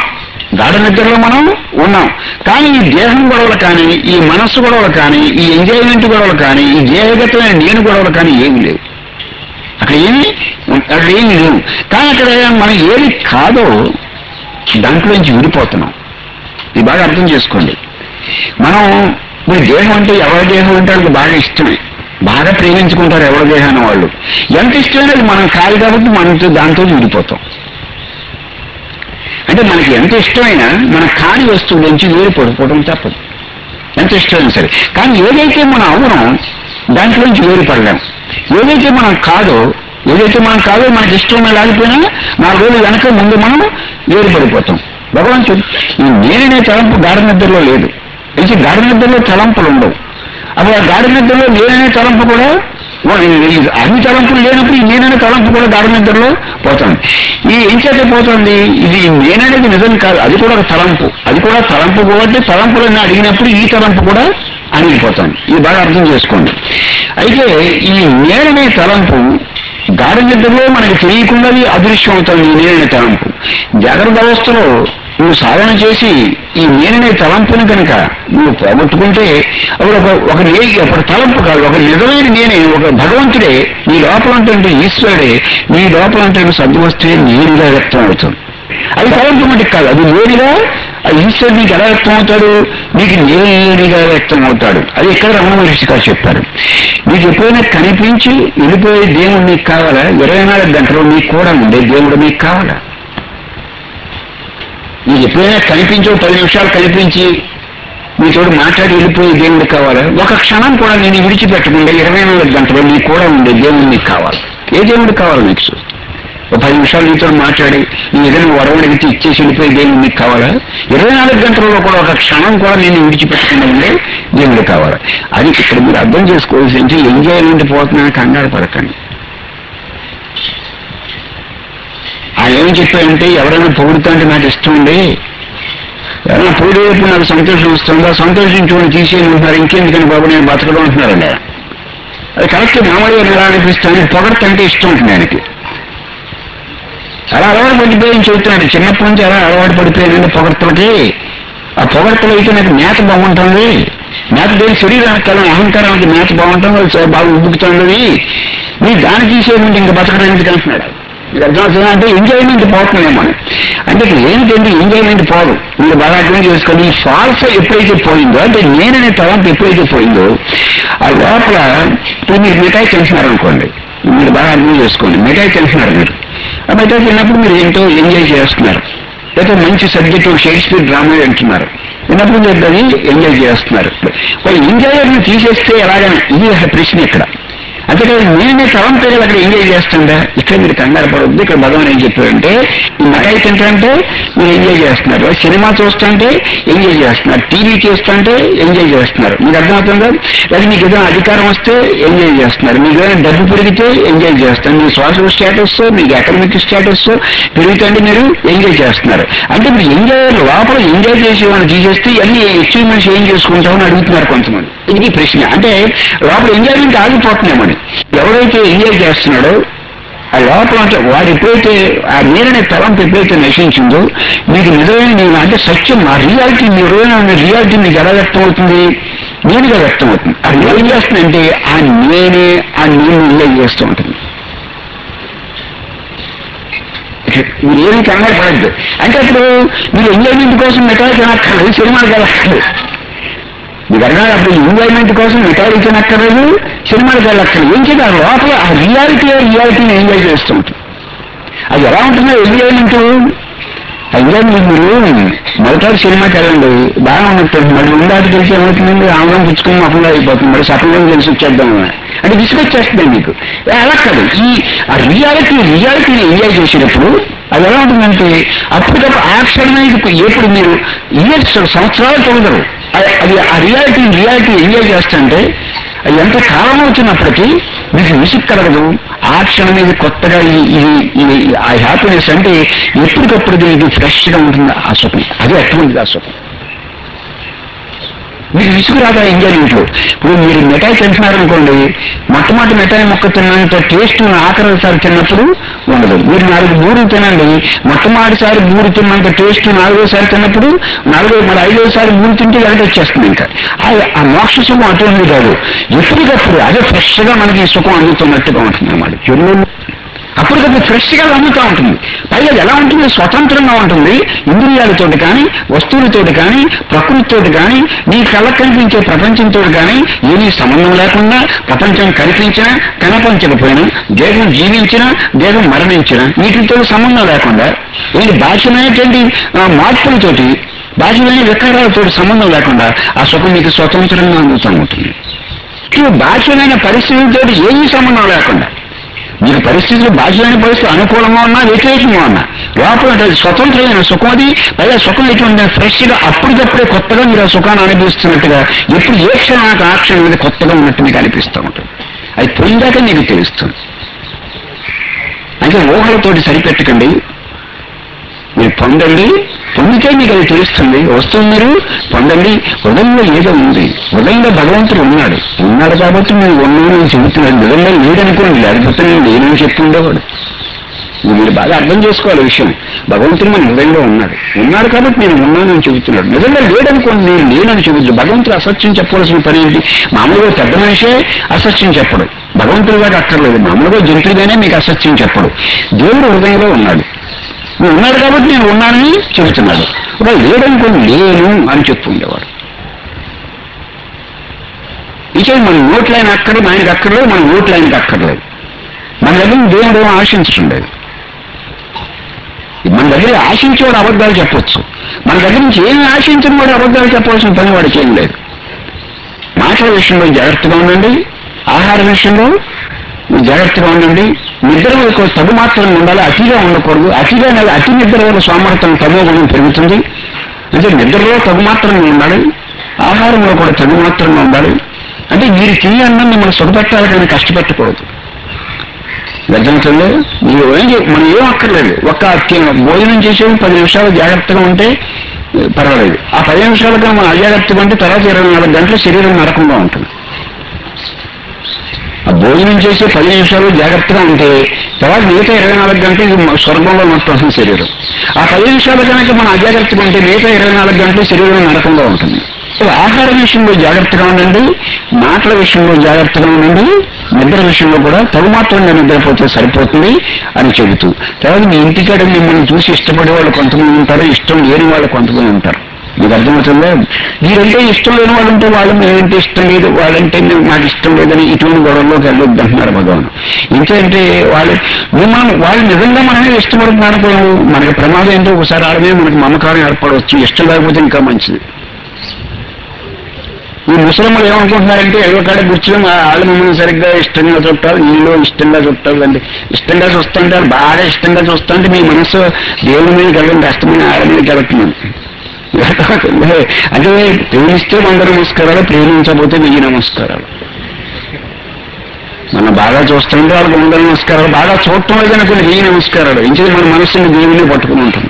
గాఢ నిద్రలో మనం ఉన్నాం కానీ ఈ దేహం గొడవలు కానీ ఈ మనస్సు గొడవలు కానీ ఈ ఎంజాయ్మెంట్ గొడవలు కానీ ఈ దేహగతమైన నేను గొడవలు కానీ ఏమి లేవు అక్కడ ఏమి అక్కడ ఏమి లేవు కానీ అక్కడ మనం ఏది కాదో దాంట్లోంచి విడిపోతున్నాం ఇది బాగా అర్థం చేసుకోండి మనం ఇప్పుడు దేహం అంటే ఎవరి దేహం అంటే వాళ్ళకి బాగా ఇష్టమే బాగా ప్రేమించుకుంటారు ఎవరి దేహాన్ని వాళ్ళు ఎంత ఇష్టమైనా అది మనం కాదు కాబట్టి మనతో దాంతో విడిపోతాం అంటే మనకి ఎంత ఇష్టమైనా మన కాని వస్తువు నుంచి వేరు పడిపోవడం తప్పదు ఎంత ఇష్టమైనా సరే కానీ ఏదైతే మనం అవునో దాంట్లోంచి వేరు పడలేం ఏదైతే మనం కాదో ఏదైతే మనం కాదో మనకి ఇష్టం లేకపోయినా నాలుగు రోజులు వెనక ముందు మనం వేరు పడిపోతాం భగవంతుడు ఈ నేననే తలంపు గాఢ నిద్రలో లేదు అయితే గాఢ నిద్రలో తలంపులు ఉండవు అప్పుడు ఆ గాఢ నిద్రలో నేననే తలంపు కూడా ఓ- ఈ అన్ని తలంపులు లేనప్పుడు ఈ నేననే తలంపు కూడా గాఢ నిద్రలో పోతుంది ఈ ఏం చేత పోతుంది ఇది నేననేది నిజం కాదు అది కూడా ఒక తలంపు అది కూడా తలంపు కాబట్టి తలంపులన్నీ అడిగినప్పుడు ఈ తలంపు కూడా అణిగిపోతుంది ఇది బాగా అర్థం చేసుకోండి అయితే ఈ నేననే తలంపు గాఢ నిద్రలో మనకి తెలియకుండా అదృశ్యం అవుతుంది ఈ నేననే తలంపు జాగ్రత్త అవస్థలో నువ్వు సాధన చేసి ఈ నేననే తలంపుని కనుక నువ్వు పోగొట్టుకుంటే అప్పుడు ఒక ఒక నే ఒక తలంపు కాదు ఒక నిజమైన నేనే ఒక భగవంతుడే నీ లోపల ఉంటే ఈశ్వరుడే నీ లోపల ఉంటే సద్వస్తువే నేనుగా వ్యక్తం అవుతుంది అది తలంపు మటుకు కాదు అది నేనుగా ఆ ఈశ్వరుడు నీకు ఎలా వ్యక్తం అవుతాడు నీకు నేనుగా వ్యక్తం అవుతాడు అది ఇక్కడ రమణ మహర్షి గారు చెప్పారు నీకు ఎప్పుడైనా కనిపించి వెళ్ళిపోయే దేవుడు నీకు కావాలా ఇరవై నాలుగు గంటలు నీకు కూడా ఉండే దేవుడు నీకు కావాలా నీకు ఎప్పుడైనా కనిపించో పది నిమిషాలు కనిపించి మీతోడు మాట్లాడి వెళ్ళిపోయే దేవుడు కావాలా ఒక క్షణం కూడా నేను విడిచిపెట్టకుండా ఇరవై నాలుగు గంటలు నీకు కూడా ఉండే దేవుడు నీకు కావాలి ఏ దేవుడు కావాలి నీకు ఒక పది నిమిషాలు నీతో మాట్లాడి నీ ఏదైనా వరం అడిగితే ఇచ్చేసి వెళ్ళిపోయే దేవుడు నీకు కావాలా ఇరవై నాలుగు గంటలలో కూడా ఒక క్షణం కూడా నేను విడిచిపెట్టకుండా ఉండే దేవుడు కావాలి అది ఇక్కడ మీరు అర్థం చేసుకోవాల్సింది ఎంజాయ్మెంట్ పోతున్నా కంగారు పడకండి ఆయన ఏం చెప్పాడంటే ఎవరైనా పొగుడుతా అంటే నాకు ఇష్టం ఉండి ఎవరైనా పొగిడేపు నాకు సంతోషం వస్తుందా సంతోషించుకొని తీసేయమంటున్నారు ఇంకెందుకని బాబు నేను బతకడం అంటున్నారండి ఆయన. అది కరెక్ట్ మామూలుగా ఎలా అనిపిస్తాను పొగడతంటే ఇష్టం ఉంటుంది ఆయనకి అలా అలవాటు పడిపోయి చెబుతున్నాడు చిన్నప్పటి నుంచి అలా అలవాటు పడిపోయానండి పొగడతలకి ఆ పొగడతలు అయితే నాకు మేత బాగుంటుంది మేత దేని శరీరానికి కదా అహంకారానికి మేత బాగుంటుంది అది చాలా బాగా ఉబ్బుకుతుంది నీ దాన్ని తీసేయమంటే ఇంకా బతకడం ఎందుకు అంటున్నాడు మీకు అర్థమవుతుందా అంటే ఎంజాయ్మెంట్ పోతుందేమో అంటే ఇక్కడ ఏంటంటే ఎంజాయ్మెంట్ పోదు మీరు బాగా అర్థం చేసుకొని ఈ ఫాల్స్ ఎప్పుడైతే పోయిందో అంటే నేననే తలంపు ఎప్పుడైతే పోయిందో ఆ లోపల ఇప్పుడు మీరు మిఠాయి తింటున్నారు అనుకోండి మీరు బాగా అర్థం చేసుకోండి మిఠాయి తింటున్నారు మీరు ఆ మిఠాయి తిన్నప్పుడు మీరు ఏంటో ఎంజాయ్ చేస్తున్నారు లేదా మంచి సబ్జెక్ట్ షేక్స్పియర్ డ్రామా వింటున్నారు విన్నప్పుడు మీరు దాన్ని ఎంజాయ్ చేస్తున్నారు వాళ్ళు ఎంజాయర్ని తీసేస్తే ఎలాగని ఇది అసలు ప్రశ్న ఇక్కడ అంతేకాదు నేనే తలంపే కదా అక్కడ ఎంజాయ్ చేస్తుందా ఇక్కడ మీరు కంగారు పడవద్దు ఇక్కడ భగవాన్ ఏం చెప్పారంటే ఈ మిఠాయి తింటుంటే మీరు ఎంజాయ్ చేస్తున్నారు సినిమా చూస్తుంటే ఎంజాయ్ చేస్తున్నారు టీవీ చూస్తుంటే ఎంజాయ్ చేస్తున్నారు మీకు అర్థమవుతుందా లేదా మీకు ఏదైనా అధికారం వస్తే ఎంజాయ్ చేస్తున్నారు మీకు ఏదైనా డబ్బు పెరిగితే ఎంజాయ్ చేస్తారు మీ సోషల్ స్టేటస్ మీకు ఎకనామిక్ స్టేటస్ పెరుగుతుంటే మీరు ఎంజాయ్ చేస్తున్నారు అంటే మీరు ఎంజాయ్ లోపల ఎంజాయ్ చేసే వాళ్ళు తీసేస్తే అన్ని అచీవ్మెంట్స్ ఏం చేసుకుంటామని అడుగుతున్నారు కొంతమంది ఇది ప్రశ్న అంటే లోపల ఎంజాయ్మెంట్ ఆగిపోతున్నామని ఎవరైతే ఎంజాయ్ చేస్తున్నాడో ఆ లోపల అంటే వాడు ఎప్పుడైతే ఆ నీరనే తలంపు ఎప్పుడైతే నశించిందో మీకు నిజమైన నేను అంటే సత్యం ఆ రియాలిటీ మీ రోజున రియాలిటీ మీకు ఎలా వ్యక్తం అవుతుంది నేనుగా వ్యక్తం అవుతుంది అది ఏం చేస్తుందంటే ఆ నేనే ఆ నేను ఎంజాయ్ చేస్తూ ఉంటుంది మీరు ఏమి కంగారు పడద్దు అంటే అప్పుడు మీరు ఎంజాయ్మెంట్ కోసం మిఠాయి తినక్కర్లేదు సినిమాకి వెళ్ళక్కర్లేదు మీకు అర్థం కాదు, అప్పుడు ఎంజాయ్మెంట్ కోసం మిఠాయి తినక్కర్లేదు సినిమాకి వెళ్ళక్కర్లేదు ఏం చేయాలి ఆ లోపల ఆ రియాలిటీ రియాలిటీని ఎంజాయ్ చేస్తూ ఉంటుంది అది ఎలా ఉంటుందో ఎంజాయ్మెంట్ ఆ ఎంజాయ్మెంట్ మీరు మొదటి సినిమాకి వెళ్ళండి బాగా ఉన్నట్టు మళ్ళీ ఉందాటి తెలిసి ఏమవుతుందండి ఆనందం పుచ్చుకుని మొహంగా అయిపోతుంది మరి సఫలంగా తెలిసి వచ్చేద్దాం అంటే విసుగొచ్చేస్తుంది మీకు ఏ, అలా కాదు ఈ ఆ రియాలిటీ రియాలిటీని ఎంజాయ్ చేసేటప్పుడు అది ఎలా ఉంటుందంటే అప్పటికప్పుడు ఆ క్షణమే ఇది ఎప్పుడు మీరు ఇయర్స్ సంవత్సరాలు తొలగరు అది- అది ఆ రియాలిటీ రియాలిటీ ఎంజాయ్ చేస్తుంటే అది ఎంత కాలం అవుతున్నప్పటికీ మీకు విసుగు కలగదు ఆ క్షణం ఇది కొత్తగా ఈ- ఇది ఇది ఆ హ్యాపీనెస్ అంటే ఎప్పటికప్పుడు ఇది ఫ్రెష్గా ఉంటుంది ఆ సుఖం అదే అటువంటిది ఆ సుఖం మీకు విసుగు రాదా ఎంజాయ్మెంట్లో ఇప్పుడు మీరు మిఠాయి తింటున్నారనుకోండి మొట్టమొదటి మిఠాయి మొక్క తిన్నంత టేస్ట్ ఆఖరిసారి తిన్నప్పుడు ఉండదు మీరు నాలుగు బూరు తినండి మొట్టమొదటిసారి బూరు తిన్నంత టేస్ట్ నాలుగోసారి తిన్నప్పుడు నాలుగో మరి ఐదోసారి బూరు తింటే వెంట వచ్చేస్తుంది ఇంకా ఆ- ఆ మోక్ష సుఖం అటువంటి కాదు ఎప్పటికప్పుడు అదే ఫ్రెష్గా మనకి ఈ సుఖం అందుతున్నట్టుగా ఉంటుంది అన్నమాట చెరువులు అప్పటికప్పుడు ఫ్రెష్గా అమ్ముతూ ఉంటుంది పైగా అది ఎలా ఉంటుంది స్వతంత్రంగా ఉంటుంది ఇంద్రియాలతోటి కానీ వస్తువులతోటి కానీ ప్రకృతితోటి కానీ నీ కళ్ళకు కనిపించే ప్రపంచంతో కానీ ఏమీ సంబంధం లేకుండా ప్రపంచం కనిపించినా కనిపించకపోయినా దేహం జీవించినా దేహం మరణించినా వీటితో సంబంధం లేకుండా ఏంటి బాహ్యమైనటువంటి ఆ, మార్పులతోటి బాహ్యమైన వికారాలతో సంబంధం లేకుండా ఆ సుఖం మీకు స్వతంత్రంగా అందుతూ ఉంటుంది ఇటు బాహ్యమైన పరిస్థితులతో ఏమీ సంబంధం లేకుండా మీకు పరిస్థితులు బాహ్యమైన పరిస్థితులు అనుకూలంగా ఉన్నా వ్యతిరేకంగా ఉన్నా లోపల ఉంటుంది స్వతంత్రమైన సుఖం అది పైగా సుఖం ఎటువంటి ఫ్రెష్గా అప్పటికప్పుడే కొత్తగా మీరు ఆ సుఖాన్ని అనుభవిస్తున్నట్టుగా ఎప్పుడు ఏ క్షణానికి ఆ క్షణం మీద కొత్తగా ఉన్నట్టు మీకు అనిపిస్తూ ఉంటుంది అది పోయిందాక మీకు తెలుస్తుంది అంటే ఊహలతోటి సరిపెట్టకండి మీరు పొందండి పొందితే మీకు అది తెలుస్తుంది వస్తుంది మీరు పొందండి హృదయంలో ఏదో ఉంది హృదయంలో భగవంతుడు ఉన్నాడు ఉన్నాడు కాబట్టి నేను ఉన్నానని చెబుతున్నాడు నిజంగా లేదనుకోండి లేకపోతే నేను లేనని చెప్పి ఉండేవాడు ఇది మీరు బాగా అర్థం చేసుకోవాలి విషయం భగవంతుడు మన హృదయంలో ఉన్నాడు ఉన్నాడు కాబట్టి నేను ఉన్నానని చెబుతున్నాడు నిజంగా లేడనుకోండి నేను లేనని చెబుతుంది భగవంతుడు అసత్యం చెప్పవలసిన పని ఏంటి మామూలుగా పెద్ద మనిషే అసత్యం చెప్పడు భగవంతుడు గారు అక్కర్లేదు మామూలుగా జంతువుగానే మీకు అసత్యం చెప్పడు దేవుడు హృదయంలో ఉన్నాడు నువ్వు ఉన్నాడు కాబట్టి నేను ఉన్నానని చెబుతున్నాడు ఇప్పుడు లేడనుకోండి లేను అని చెప్తూ ఉండేవాడు ఇచ్చే మన ఓట్లు ఆయన అక్కర్లేదు ఆయనకు అక్కర్లేదు మన ఓట్లు ఆయనకు అక్కర్లేదు మన దగ్గర దేవుడు ఏమో ఆశించడం లేదు మన దగ్గర ఆశించేవాడు అబద్ధాలు చెప్పొచ్చు మన దగ్గర నుంచి ఏమి ఆశించిన వాడు అబద్ధాలు చెప్పవలసిన పని వాడికి ఏం లేదు మాటల విషయంలో జాగ్రత్తగా ఉండండి ఆహార విషయంలో మీరు జాగ్రత్తగా ఉండండి నిద్ర ఒక తగు మాత్రం ఉండాలి అతిగా ఉండకూడదు అతిగా నెల- అతి నిద్ర వల్ల సోమర్థం తమో గుణం పెరుగుతుంది అంటే నిద్రలో తగు మాత్రంగా ఉండాలి ఆహారంలో కూడా తగు మాత్రంగా ఉండాలి అంటే మీరు తినే అన్నం మిమ్మల్ని సుఖపెట్టాలి కానీ కష్టపెట్టకూడదు గర్జనతల్లో మీరు ఏం చే- మనం ఏం అక్కర్లేదు ఒక్క తి- భోజనం చేసే పది నిమిషాలు జాగ్రత్తగా ఉంటే ఏ, పర్వాలేదు ఆ పది నిమిషాలుగా మనం అజాగ్రత్తగా ఉంటే తర్వాత ఇరవై నాలుగు గంటల శరీరం నరకంగా ఉంటుంది ఆ భోజనం చేసే పది నిమిషాలు జాగ్రత్తగా ఉంటే తర్వాత మిగతా ఇరవై నాలుగు గంటలు ఇది మ- స్వర్గంలో మొత్తం శరీరం ఆ పది నిమిషాలు కనుక మనం అజాగ్రత్తగా ఉంటే మిగతా ఇరవై నాలుగు గంటలు శరీరం నరకంగా ఉంటుంది సో ఆహార విషయంలో జాగ్రత్తగా ఉండండి మాటల విషయంలో జాగ్రత్తగా ఉండండి నిద్ర విషయంలో కూడా తగు మాత్రంగా నిద్రపోతే సరిపోతుంది అని చెబుతూ తర్వాత మీ ఇంటికాడ మిమ్మల్ని చూసి ఇష్టపడే వాళ్ళు కొంతమంది ఉంటారు ఇష్టం లేని వాళ్ళు కొంతమంది ఉంటారు మీకు అర్థమవుతుందా మీరంటే ఇష్టం లేని వాళ్ళు ఉంటే వాళ్ళు మేమంటే ఇష్టం లేదు వాళ్ళంటే మేము- నాకు ఇష్టం లేదని ఇటువంటి గొడవల్లోకి వెళ్ళొద్దు అంటున్నారు భగవాన్ ఇంకేంటే వాళ్ళు మిమ్మల్ని వాళ్ళు నిజంగా మనమే ఇష్టపడుతున్నారు అనుకోను మనకి ప్రమాదం ఏంటో ఒకసారి ఆడమే మనకి మమకారం ఏర్పడవచ్చు ఇష్టం లేకపోతే ఇంకా మంచిది ఈ ముసలమ్మలు ఏమనుకుంటున్నారంటే ఏదో కాడ కూర్చొని మా వాళ్ళు మిమ్మల్ని సరిగ్గా ఇష్టంగా చుట్టాలి నీళ్ళు ఇష్టంగా చుట్టాలి అంటే ఇష్టంగా చూస్తుంటారు బాగా ఇష్టంగా చూస్తుంటే మీ మనసు దేవుని మీద కలగండి అష్టమైన ఆడ మీద కలుగుతున్నాను అంటే ప్రేమిస్తే వంద నమస్కారాలు ప్రేమించకపోతే వెయ్యి నమస్కారాలు మనం బాగా చూస్తుంటే వాళ్ళకి వంద నమస్కారాలు బాగా చూడటం లేదనుకుని వెయ్యి నమస్కారాలు ఇంకే మన మనసుని దేవుని పట్టుకుని ఉంటుంది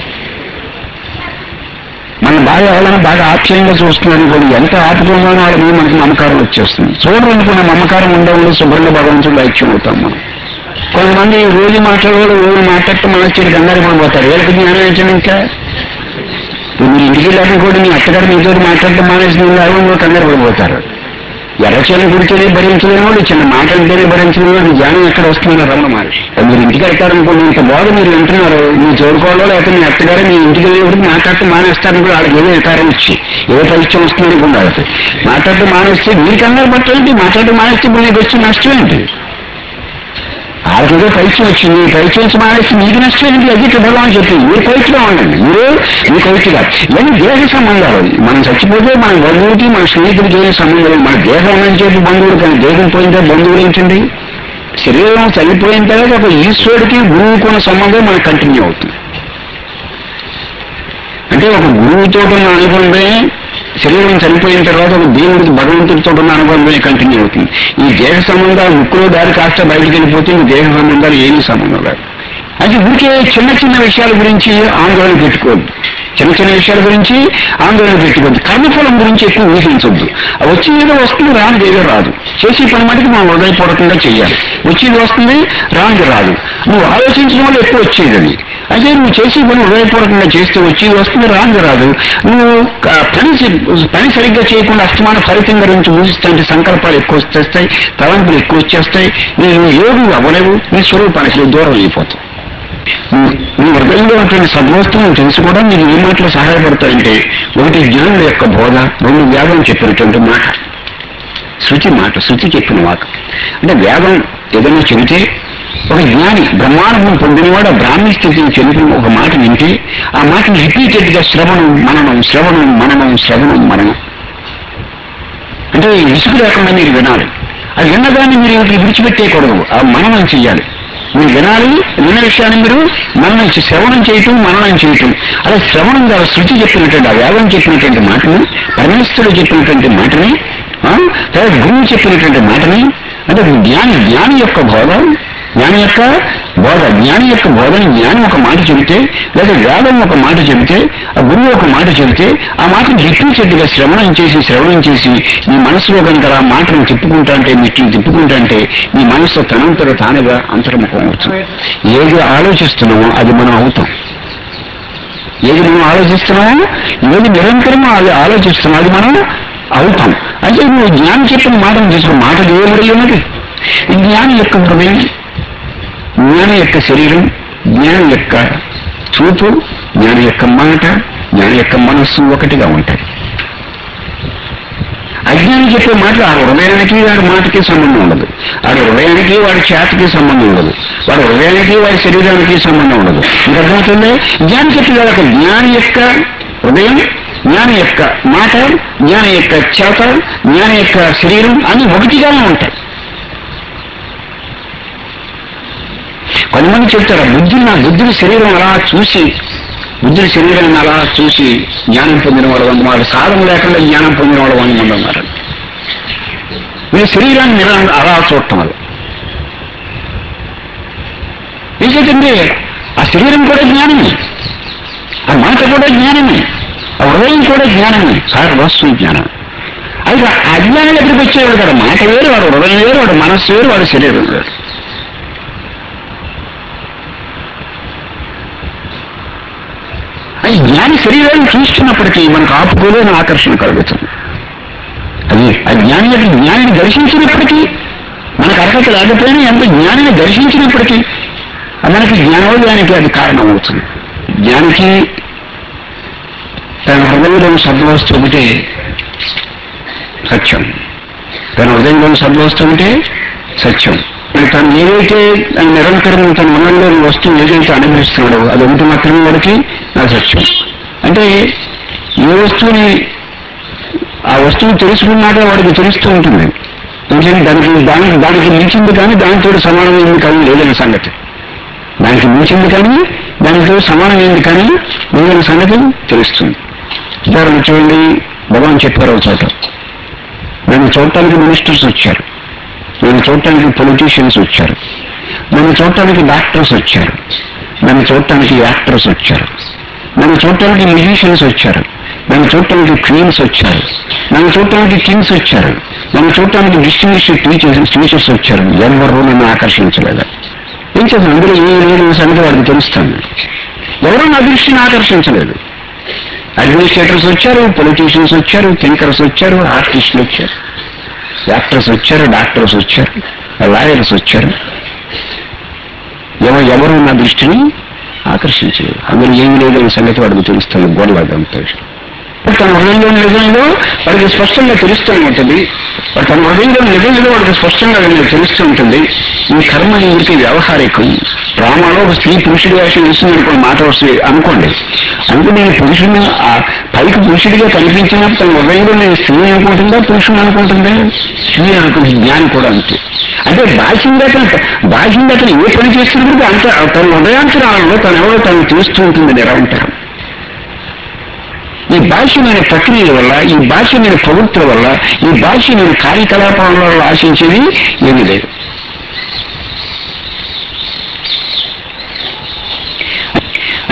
మనం బాగా ఎవరైనా బాగా ఆప్యాయంగా చూస్తున్నాను కూడా ఎంత ఆపుకోగానో వాళ్ళ మీద మనకి మమకారం వచ్చేస్తుంది చూడాలనుకున్న మమకారం ఉండవు శుభ్రంగా భగవంతుడు ఐక్యం అవుతాం మనం కొంతమంది రోజు మాట్లాడేవాళ్ళు రోజు మాట్లాడటం మనకి కంగారు పడిపోతారు వీళ్ళకి జ్ఞానం ఏంటంటే ఇంకా ఇప్పుడు మీరు ఇంటికి వెళ్ళాక కూడా మీ అత్తగారు మీతో మాట్లాడటం మానేసిన వాళ్ళు కంగారు పడిపోతారు ఎర్రచీల గుడితేనే భరించలేని వాళ్ళు చిన్న మాట అంటేనే భరించలేని వాళ్ళు జ్ఞానం ఎక్కడ వస్తుందని రమణ మహర్షి మీరు ఇంటికి వెళ్తారనుకోండి ఇంత బాధ మీరు వింటున్నారు మీ చదువుకోవాలో లేకపోతే మీ అత్తగారు మీ ఇంటికి వెళ్ళేప్పుడు మాట్లాడటం మానేస్తారని కూడా వాళ్ళకి ఏదో వికారం వచ్చి ఏ పరిచయం వస్తుంది అనుకుంటే వాళ్ళకి మాట్లాడటం మానేస్తే మీరు కంగారు పట్టేంటి మాట్లాడటం మానేస్తే ఇప్పుడు నీకు వచ్చి నష్టం ఏంటి వాళ్ళకి ఏదో పరీక్ష వచ్చింది పరీక్ష వచ్చి మానేసి మీకు నష్టం ఏంటి అది భగవాన్ చెప్పింది మీరు పరీక్షలో ఉండండి మీరు మీ పరీక్షగా ఇవన్నీ దేహ సంబంధాలు మనం చచ్చిపోతే మన బంధువులకి మన స్నేహితుడికి ఏం సంబంధం లేదు. మన దేహం అని చెప్పి బంధువులు కానీ దేహం పోయితే బంధువులు ఏంటండి శరీరం చనిపోయిన తర్వాత ఒక ఈశ్వరుడికి గురువుకున్న సంబంధం మనకు కంటిన్యూ అవుతుంది అంటే ఒక గురువుతో ఉన్న అనుబంధమే శరీరం చనిపోయిన తర్వాత ఒక దేవుడికి భగవంతుడితో ఉన్న అనుబంధమే కంటిన్యూ అవుతుంది ఈ దేహ సంబంధాలు ముక్కులో దారి కాస్త బయటికి వెళ్ళిపోతే ఈ దేహ సంబంధాలు ఏమీ సంబంధం లేదు అది ఊరికే చిన్న చిన్న విషయాల గురించి ఆందోళన పెట్టుకోవద్దు చిన్న చిన్న విషయాల గురించి ఆందోళన పెట్టుకోవద్దు కర్మఫలం గురించి ఎక్కువ ఊహించొద్దు ఆ వచ్చేది ఏదో వస్తుంది రానిది ఏదో రాదు చేసే పని మటుకు మనం హృదయపూర్వకంగా చేయాలి వచ్చేది వస్తుంది రానిది రాదు నువ్వు ఆలోచించడం వల్ల ఎక్కువ వచ్చేది అది అదే నువ్వు చేసే పని హృదయపూర్వకంగా చేస్తే వచ్చేది వస్తుంది రానిది రాదు నువ్వు క- పని సి- పని సరిగ్గా చేయకుండా అస్తమాన ఫలితం గురించి ఊహిస్తుంటే సంకల్పాలు ఎక్కువ వచ్చేస్తాయి తలంపులు ఎక్కువ వచ్చేస్తాయి నేను ఏడు అవ్వలేవు నీ స్వరూపానికి దూరం అయిపోతావు నీ- నీ హృదయంలో ఉన్నటువంటి సద్వస్తువులను తెలుసుకోవడం నీకు ఏ మాటలు సహాయపడతాయంటే ఒకటి జ్ఞానుల యొక్క బోధ రెండు వేదం చెప్పినటువంటి మాట శృతి మాట శృతి చెప్పిన మాట అంటే వేదం ఏదైనా చెబితే ఒక జ్ఞాని బ్రహ్మాండం పొందినవాడు ఆ బ్రాహ్మీ స్థితిని చెందిన ఒక మాట వింటే ఆ మాటని రిపీటెడ్ గా శ్రవణం మననం శ్రవణం మననం శ్రవణం మననం అంటే ఇసుకు లేకుండా మీరు వినాలి అది విన్నదాన్ని మీరు ఇంటికి విడిచిపెట్టేయకూడదు ఆ మననం చెయ్యాలి మీరు వినాలి విన్న విషయాన్ని మీరు మననం చే- శ్రవణం చేయటం మననం చేయటం అలా శ్రవణం ద్వారా శృతి చెప్పినటువంటి ఆ వేదం చెప్పినటువంటి మాటని పరమేశ్వరుడు చెప్పినటువంటి మాటని ఆ, తర్వాత గురువు చెప్పినటువంటి మాటని అంటే జ్ఞాని జ్ఞాని యొక్క బోధ జ్ఞాని యొక్క బోధ జ్ఞాని యొక్క బోధన జ్ఞానం ఒక మాట చెబితే లేదా వేదం ఒక మాట చెబితే ఆ గురువు ఒక మాట చెబితే ఆ మాటను రిపీటెడ్గా శ్రవణం చేసి శ్రవణం చేసి నీ మనసులో కనుక ఆ మాటను తిప్పుకుంటా అంటే మిట్లు తిప్పుకుంటా అంటే నీ మనసు తనంతర తానుగా అంతర్ముఖం అవుతుంది ఏది ఆలోచిస్తున్నామో అది మనం అవుతాం ఏది మనం ఆలోచిస్తున్నామో ఏది నిరంతరం అది ఆలోచిస్తున్నాం అది మనం అవుతాం అంటే నువ్వు జ్ఞానం చెప్పిన మాటను తీసుకున్న మాట దేవుడి ఉన్నది ఈ జ్ఞానం యొక్క హృదయం జ్ఞానం యొక్క శరీరం జ్ఞానం యొక్క చూపు జ్ఞానం యొక్క మాట జ్ఞానం యొక్క మనస్సు ఒకటిగా ఉంటాయి అజ్ఞాని చెప్పే మాటలు ఆ హృదయానికి వాడి మాటకి సంబంధం ఉండదు వాడి హృదయానికి వాడి చేతకి సంబంధం ఉండదు వాడి హృదయానికి వాడి శరీరానికి సంబంధం ఉండదు మీకు అర్థమవుతుంది జ్ఞాని చెప్పే ఒక జ్ఞాని యొక్క హృదయం జ్ఞాని యొక్క మాట జ్ఞాని యొక్క చేత జ్ఞాని యొక్క శరీరం అన్ని ఒకటిగానే ఉంటాయి కొంతమంది చెప్తారు ఆ బుద్ధుని నా బుద్ధుని శరీరం అలా చూసి బుద్ధుని శరీరాన్ని అలా చూసి జ్ఞానం పొందిన వాడు వంద వాడు సాధన లేకుండా జ్ఞానం పొందిన వాడు వంద మంది ఉన్నారు మీ శరీరాన్ని మీరు అలా చూడటం వల్ల ఎందుకంటే ఆ శరీరం కూడా జ్ఞానమే ఆ మాట కూడా జ్ఞానమే ఆ హృదయం కూడా జ్ఞానమే సార్ వస్తువు జ్ఞానం అది ఆ అజ్ఞానం దగ్గరికి వచ్చేవాడు కదా మాట వేరు వాడు హృదయం వేరు వాడు మనస్సు వేరు వాడు శరీరం వేరు అది జ్ఞాని శరీరాన్ని చూస్తున్నప్పటికీ మనకు ఆపుకోలేని ఆకర్షణ కలుగుతుంది అది ఆ జ్ఞాని యొక్క జ్ఞానిని దర్శించినప్పటికీ మనకు అర్హత లేకపోయినా ఎంత జ్ఞానిని దర్శించినప్పటికీ అది మనకి జ్ఞానోదయానికి అది కారణం అవుతుంది జ్ఞానికి తన హృదయంలోని సద్వస్తు ఒకటే సత్యం తన హృదయంలోని సద్వస్తు ఒకటే సత్యం మరి తను ఏదైతే తను నిరంతరం తన మనలోని వస్తువు ఏదైతే అనుభవిస్తున్నాడో అది ఒకటి మాత్రమే వాడికి నా సత్యం అంటే ఏ వస్తువుని ఆ వస్తువు తెలుసుకున్నాక వాడికి తెలుస్తూ ఉంటుంది ఎందుకంటే దానికి దానికి దానికి మించింది కానీ దానితో సమానమైంది కానీ లేదని సంగతి దానికి మించింది కానీ దానితో సమానమైంది కానీ లేదని సంగతి తెలుస్తుంది ఉదాహరణ చూడండి భగవాన్ చెప్పారు ఒక చోట నన్ను చూడటానికి మినిస్టర్స్ వచ్చారు నన్ను చూడటానికి పొలిటీషియన్స్ వచ్చారు నన్ను చూడటానికి డాక్టర్స్ వచ్చారు నన్ను చూడటానికి యాక్టర్స్ వచ్చారు నన్ను చూడటానికి మ్యూజిషియన్స్ వచ్చారు నన్ను చూడటానికి క్వీన్స్ వచ్చారు నన్ను చూడటానికి కింగ్స్ వచ్చారు నన్ను చూడటానికి డిస్టింగ్విష్డ్ టీచర్స్ టీచర్స్ వచ్చారు ఎవరు నన్ను ఆకర్షించలేదు ఏం చేస్తాను అందులో ఏ లేని సంగతి వాడికి తెలుస్తాను ఎవరో నా దృష్టిని ఆకర్షించలేదు అడ్మినిస్ట్రేటర్స్ వచ్చారు పొలిటీషియన్స్ వచ్చారు థింకర్స్ వచ్చారు ఆర్టిస్టులు వచ్చారు యాక్టర్స్ వచ్చారు డాక్టర్స్ వచ్చారు లాయర్స్ వచ్చారు ఎవరు ఎవరు నా దృష్టిని ఆకర్షించలేదు అందులో ఏమి లేదని సంగతి వాడికి తెలుస్తుంది గోడలాగంతా తన హృదయంలో నిజంలో వాడికి స్పష్టంగా తెలుస్తూ ఉంటుంది వాడు తన హృదయంలో నిజంలో వాడికి స్పష్టంగా వీళ్ళకి తెలుస్తూ ఉంటుంది ఈ కర్మ ఇంటికి వ్యవహారికం డ్రామాలో ఒక స్త్రీ పురుషుడి వేషం వేస్తుంది అనుకోండి మాట వస్తుంది అనుకోండి అందుకు నేను పురుషుడిని ఆ పైకి పురుషుడిగా కనిపించినప్పుడు తన హృదయంలో నేను స్త్రీ అనుకుంటుందా పురుషుని అనుకుంటుందా స్త్రీ అనుకుంటుంది జ్ఞాని కూడా అంతే అంటే బాహ్యంగా తన బాహ్యంగా తను ఏ పని చేస్తున్నప్పుడు అంత తన హృదయాంతరాలలో తను ఎవరో తను చూస్తూ ఉంటుంది నిరంతరం ఈ బాహ్యమైన ప్రక్రియల వల్ల ఈ బాహ్యమైన ప్రవృత్తుల వల్ల ఈ బాహ్యమైన కార్యకలాపాల వల్ల ఆశించేది ఏమీ లేదు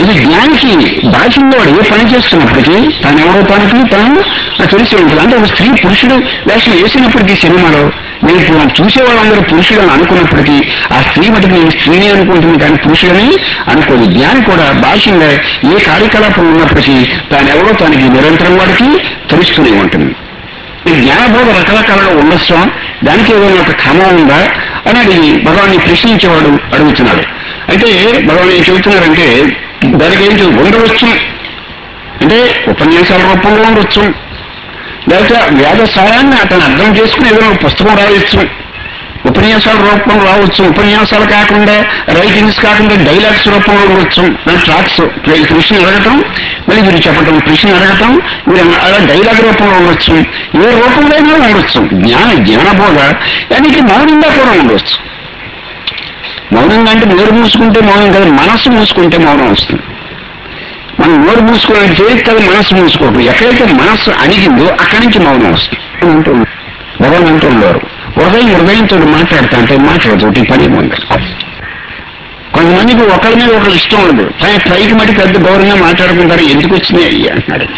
ఇది జ్ఞానికి బాహ్యంలో వాడు ఏ పని చేస్తున్నప్పటికీ తను ఎవరో తనకి తను తెలిసి ఉంటుంది అంటే ఒక స్త్రీ పురుషుడు వేషం వేసినప్పటికీ సినిమాలో నేను ఇప్పుడు చూసే వాళ్ళందరూ పురుషుడు అని అనుకున్నప్పటికీ ఆ స్త్రీ మటుకు నేను స్త్రీని అనుకుంటుంది కానీ పురుషుడని అనుకోదు జ్ఞాని కూడా బాహ్యంగా ఏ కార్యకలాపం ఉన్నప్పటికీ తాను ఎవరో తనకి నిరంతరం వాడికి తెలుస్తూనే ఉంటుంది ఈ జ్ఞానబోధ రకరకాలుగా ఉండొచ్చా దానికి ఏదైనా ఒక క్రమం ఉందా అని అడిగి భగవాన్ని ప్రశ్నించేవాడు అడుగుతున్నాడు అయితే భగవాన్ ఏం చెబుతున్నారంటే దానికి ఏం చెబు- ఉండవచ్చు అంటే ఉపన్యాసాల రూపంలో ఉండొచ్చు లేకపోతే వేద సారాన్ని అతను అర్థం చేసుకుని ఏదైనా ఒక పుస్తకం రాయొచ్చు ఉపన్యాసాల రూపంలో రావచ్చు ఉపన్యాసాలు కాకుండా రైటింగ్స్ కాకుండా డైలాగ్స్ రూపంలో ఉండొచ్చు ట్రాక్స్ ప్రశ్న అడగటం మళ్ళీ మీరు చెప్పటం ప్రశ్న అడగటం మీరు అలా డైలాగ్ రూపంలో ఉండొచ్చు ఏ రూపంలో అయినా ఉండొచ్చు జ్ఞాన జ్ఞానబోధ దానికి మౌనంగా కూడా ఉండొచ్చు మౌనంగా అంటే నోరు మూసుకుంటే మౌనం కదా మనస్సు మూసుకుంటే మౌనం వస్తుంది మనం నోరు మూసుకోవడం చేయదు కదా మనస్సు మూసుకోవడం ఎక్కడైతే మనస్సు అణిగిందో అక్కడి నుంచి మౌనం వస్తుంది అంటూ భగవాన్ అంటున్నారు హృదయం హృదయంతో మాట్లాడుతా అంటే మాట్లాడుతోటి పని ఉంది కొంతమందికి ఒకరి మీద ఒకరు ఇష్టం ఉండదు కానీ పైకి మట్టి పెద్ద గౌరవంగా మాట్లాడుకుంటారు ఎందుకు వచ్చినాయి అయ్యి అంటున్నాడు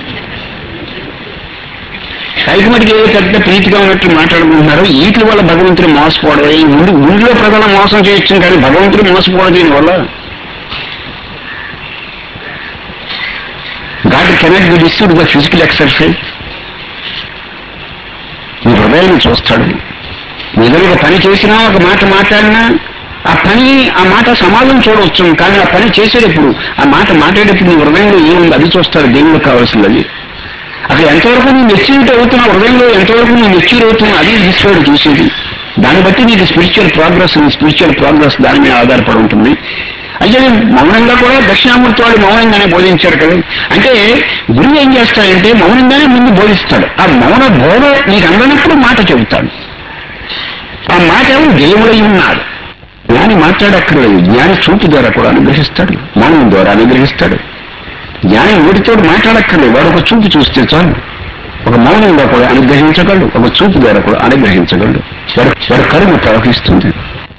పైకి మటుకు ఏదో పెద్ద ప్రీతిగా ఉన్నట్టు మాట్లాడుకుంటున్నారు వీటి వల్ల భగవంతుడు మోసపోవడం ఈ ముందు ముందులో ప్రజల మోసం చేయొచ్చు కానీ భగవంతుడు మోసపోవడం దీనివల్ల God cannot be disturb the physical exercise మీ హృదయాన్ని చూస్తాడు ఏదైనా ఒక పని చేసినా ఒక మాట మాట్లాడినా ఆ పని ఆ మాట సమాజం చూడవచ్చు కానీ ఆ పని చేసేటప్పుడు ఆ మాట మాట్లాడేటప్పుడు నీ హృదయంలో ఏముంది అది చూస్తాడు దేవుడికి కావాల్సింది అక్కడ ఎంతవరకు నువ్వు మెచ్యూరిటీ అవుతున్నావు హృదయంలో ఎంతవరకు నువ్వు మెచ్యూర్ అవుతున్నావు అది ఈశ్వరుడు చూసేది దాన్ని బట్టి నీకు స్పిరిచువల్ ప్రోగ్రెస్ నీ స్పిరిచువల్ ప్రోగ్రెస్ దాని మీద ఆధారపడి ఉంటుంది అయితే మౌనంగా కూడా దక్షిణామూర్తి వాడు మౌనంగానే బోధించారు కదా అంటే గురువు ఏం చేస్తాడంటే మౌనంగానే ముందు బోధిస్తాడు ఆ మౌన బోధ నీకు అందనప్పుడు మాట చెబుతాడు ఆ మాట ఏమో దేవుడై ఉన్నాడు జ్ఞాని మాట్లాడక్కర్లేదు జ్ఞాని చూపు ద్వారా కూడా అనుగ్రహిస్తాడు మౌనం ద్వారా అనుగ్రహిస్తాడు జ్ఞాని నోటితో మాట్లాడక్కర్లేదు వాడు ఒక చూపు చూస్తే చాలు ఒక మౌనంగా కూడా అనుగ్రహించగలడు ఒక చూపు ద్వారా కూడా అనుగ్రహించగలడు వాడు వాడు కరుణ ప్రవహిస్తుంది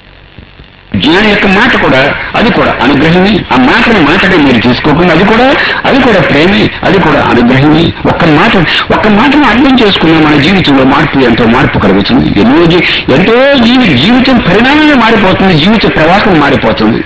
జ్ఞాని యొక్క మాట కూడా అది కూడా అనుగ్రహమే ఆ మాటను మాటగా మీరు తీసుకోకుండా అది కూడా అది కూడా ప్రేమే అది కూడా అనుగ్రహమే ఒక్క మాట ఒక్క మాటను అర్థం చేసుకున్న మన జీవితంలో మార్పు ఎంతో మార్పు కలుగుతుంది ఎన్నో జీ- ఎంతో జీవి జీవితం పరిణామమే మారిపోతుంది జీవిత ప్రవాహం మారిపోతుంది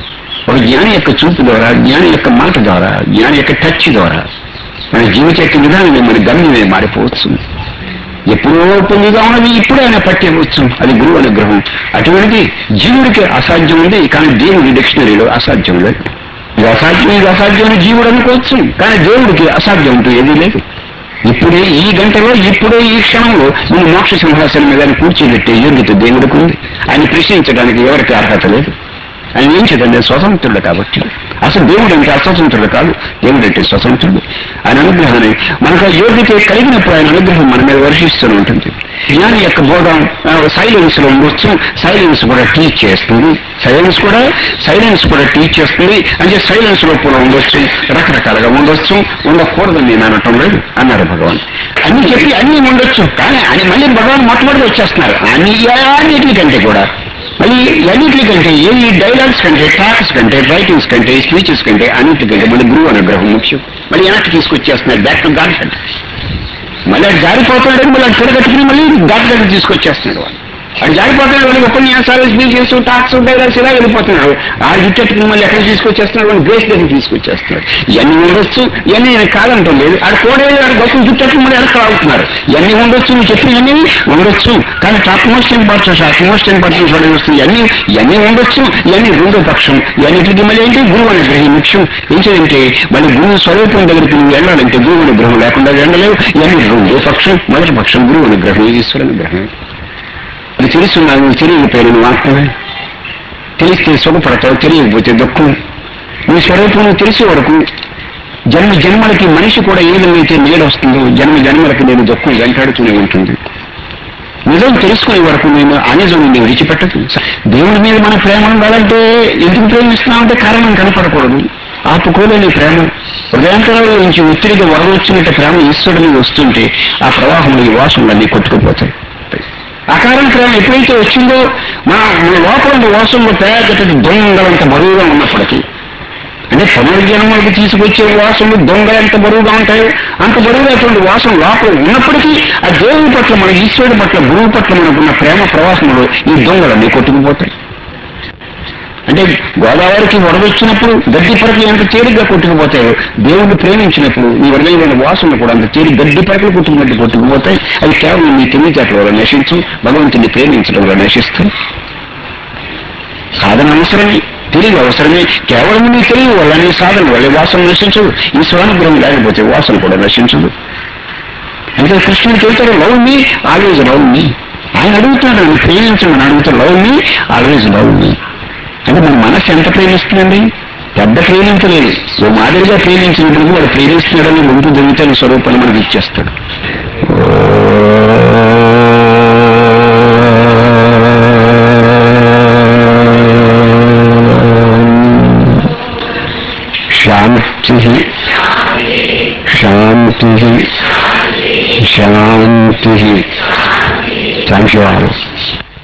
ఒక జ్ఞాని యొక్క చూపు ద్వారా జ్ఞాని యొక్క మాట ద్వారా జ్ఞాని యొక్క టచ్ ద్వారా మన జీవిత యొక్క విధానమే మన గమ్యమే మారిపోవచ్చు ఎప్పుడో పొందిగా ఉన్నది ఇప్పుడే ఆయన పట్టేవచ్చు అది గురువు అనుగ్రహం అటువంటి జీవుడికి అసాధ్యం ఉంది కానీ దేవుడి డిక్షనరీలో అసాధ్యం లేదు ఇది అసాధ్యం ఇది అసాధ్యం అని జీవుడు అనుకోవచ్చు కానీ దేవుడికి అసాధ్యం అంటూ ఏదీ లేదు ఇప్పుడే ఈ గంటలో ఇప్పుడే ఈ క్షణంలో నేను మోక్ష సింహాసనం మీద ఆయన కూర్చోబెట్టే యోగ్యత దేవుడికి ఉంది ఆయన ప్రశ్నించడానికి ఎవరికి అర్హత లేదు ఆయన ఏం చేద్దండి స్వతంత్రుడు కాబట్టి అసలు దేవుడు అంటే అస్వతంత్రుడు కాదు దేవుడు అంటే స్వతంత్రుడు ఆయన అనుగ్రహాన్ని మనకు ఆ యోగ్యత కలిగినప్పుడు ఆయన అనుగ్రహం మన మీద వర్షిస్తూనే ఉంటుంది జ్ఞాని యొక్క బోధ సైలెన్స్ లో ఉండొచ్చు సైలెన్స్ కూడా టీచ్ చేస్తుంది సైలెన్స్ కూడా సైలెన్స్ కూడా టీచ్ చేస్తుంది అంటే సైలెన్స్ లో కూడా ఉండొచ్చు రకరకాలుగా ఉండొచ్చు ఉండకూడదని నేను అనటం లేదు అన్నారు భగవాన్ అన్ని చెప్పి అన్ని ఉండొచ్చు కానీ అని మళ్ళీ భగవాన్ మొట్టమొదటి వచ్చేస్తున్నారు అన్ని అన్నిటికంటే కూడా మళ్ళీ అన్నిటికంటే ఏ ఈ డైలాగ్స్ కంటే టాక్స్ కంటే రైటింగ్స్ కంటే స్పీచెస్ కంటే అన్నిటికంటే మళ్ళీ గురువు అనుగ్రహం ముఖ్యం మళ్ళీ వెనక్కి తీసుకొచ్చేస్తున్నారు బ్యాక్ టు గాడ్ కంటే మళ్ళీ అది జారిపోతున్నాడని మళ్ళీ అది తిరగట్టుకుని మళ్ళీ గాడ్ దగ్గర తీసుకొచ్చేస్తున్నాడు వాడు అది జారిపోతున్నాడు వాళ్ళు ఉపన్యాసాలు స్పీచెస్ టాక్స్ డైలాగ్స్ ఇలా వెళ్ళిపోతున్నాడు ఆ ఇట్టట్టుకుని మళ్ళీ ఎక్కడ తీసుకొచ్చేస్తున్నాడు వాళ్ళు గ్రేస్ దగ్గర తీసుకొచ్చేస్తున్నాడు ఇవన్నీ ఉండొచ్చు ఇవన్నీ నేను కాదంటాం లేదు ఆడ కోడే ఆడ గొప్ప చుట్టట్లు మళ్ళీ వెనక్కి రావుతున్నారు ఇవన్నీ ఉండొచ్చు నువ్వు చెప్పినవన్నీ ఉండొచ్చు కానీ top most importance top most importance వాడు వస్తుంది ఇవన్నీ ఇవన్నీ ఉండొచ్చు ఇవన్నీ రెండో పక్షం ఇవన్నిటికి మళ్ళీ ఏంటి గురువు అనుగ్రహం ముఖ్యం ఏంటంటే మళ్ళీ గురువు స్వరూపం దగ్గరికి నువ్వు వెళ్ళాలంటే గురువు అనుగ్రహం లేకుండా వెళ్ళలేవు ఇవన్నీ రెండో పక్షం మొదటి పక్షం గురువు అనుగ్రహం ఈశ్వర అనుగ్రహం అది తెలుసున్నాను నువ్వు తెలియకపోయిన నువ్వు ఆత్మవే తెలిస్తే సుఖపడతావు తెలియకపోతే దుఃఖం నీ స్వరూపం నువ్వు తెలిసే వరకు జన్మ జన్మలకి మనిషి కూడా ఏ విధంగా అయితే నీడ వస్తుందో జన్మ జన్మలకి నేను దుఃఖం వెంటాడుతూనే ఉంటుంది నిజం తెలుసుకునే వరకు నేను అనిజం నేను విడిచిపెట్టదు దేవుడి మీద మన ప్రేమ ఉండాలంటే ఎందుకు ప్రేమిస్తున్నామంటే కారణం కనపడకూడదు ఆపుకోలేని ప్రేమ హృదయాంతరాల నుంచి ఒత్తిడిగా వరదొచ్చినట్టు ప్రేమ ఈశ్వరుడి మీద వస్తుంటే ఆ ప్రవాహంలో ఈ వాసనలన్నీ కొట్టుకుపోతాయి అకారణ ప్రేమ ఎప్పుడైతే వచ్చిందో మన మన లోపల ఉన్న వాసనలో తయారు దొంగలంత బరువుగా ఉన్నప్పటికీ అంటే పునర్జన్మలకు తీసుకొచ్చే వాసనలు దొంగ ఎంత బరువుగా ఉంటాయో అంత బరువుగా అటువంటి వాసన లోపల ఉన్నప్పటికీ ఆ దేవుని పట్ల మన ఈశ్వరుడి పట్ల గురువు పట్ల మనకున్న ప్రేమ ప్రవాసంలో ఈ దొంగలన్నీ కొట్టుకుపోతాయి అంటే గోదావరికి వరద వచ్చినప్పుడు గడ్డి పరకలు ఎంత తేలిగ్గా కొట్టుకుపోతాయో దేవుణ్ణి ప్రేమించినప్పుడు నీ హృదయమైన వాసనలు కూడా అంత తేలి గడ్డి పరకలు కొట్టుకున్నట్టు కొట్టుకుపోతాయి అది కేవలం నీ తెలివితేటల వల్ల నశించు భగవంతుని ప్రేమించడం వల్ల నశిస్తుంది సాధన అవసరమే తెలివి అవసరమే కేవలం నీ తెలివి వల్ల నీ సాధన వల్ల వాసన నశించదు ఈ స్వానుగ్రహం లేకపోతే వాసన కూడా నశించదు అంటే కృష్ణుడు చెబుతాడు love me always love me ఆయన అడుగుతున్నాడు నన్ను ప్రేమించమని అడుగుతాడు love me always love me అంటే మన మనసు ఎంత ప్రేమిస్తుందండి పెద్ద ప్రేమించలేదు ఓ మాదిరిగా ప్రేమించినప్పుడు వాడు ప్రేమిస్తున్నాడని ముందు దొంగతని స్వరూపాన్ని మనకి ఇచ్చేస్తాడు శాంతి శాంతి శాంతి థ్యాంక్ యూ ఆల్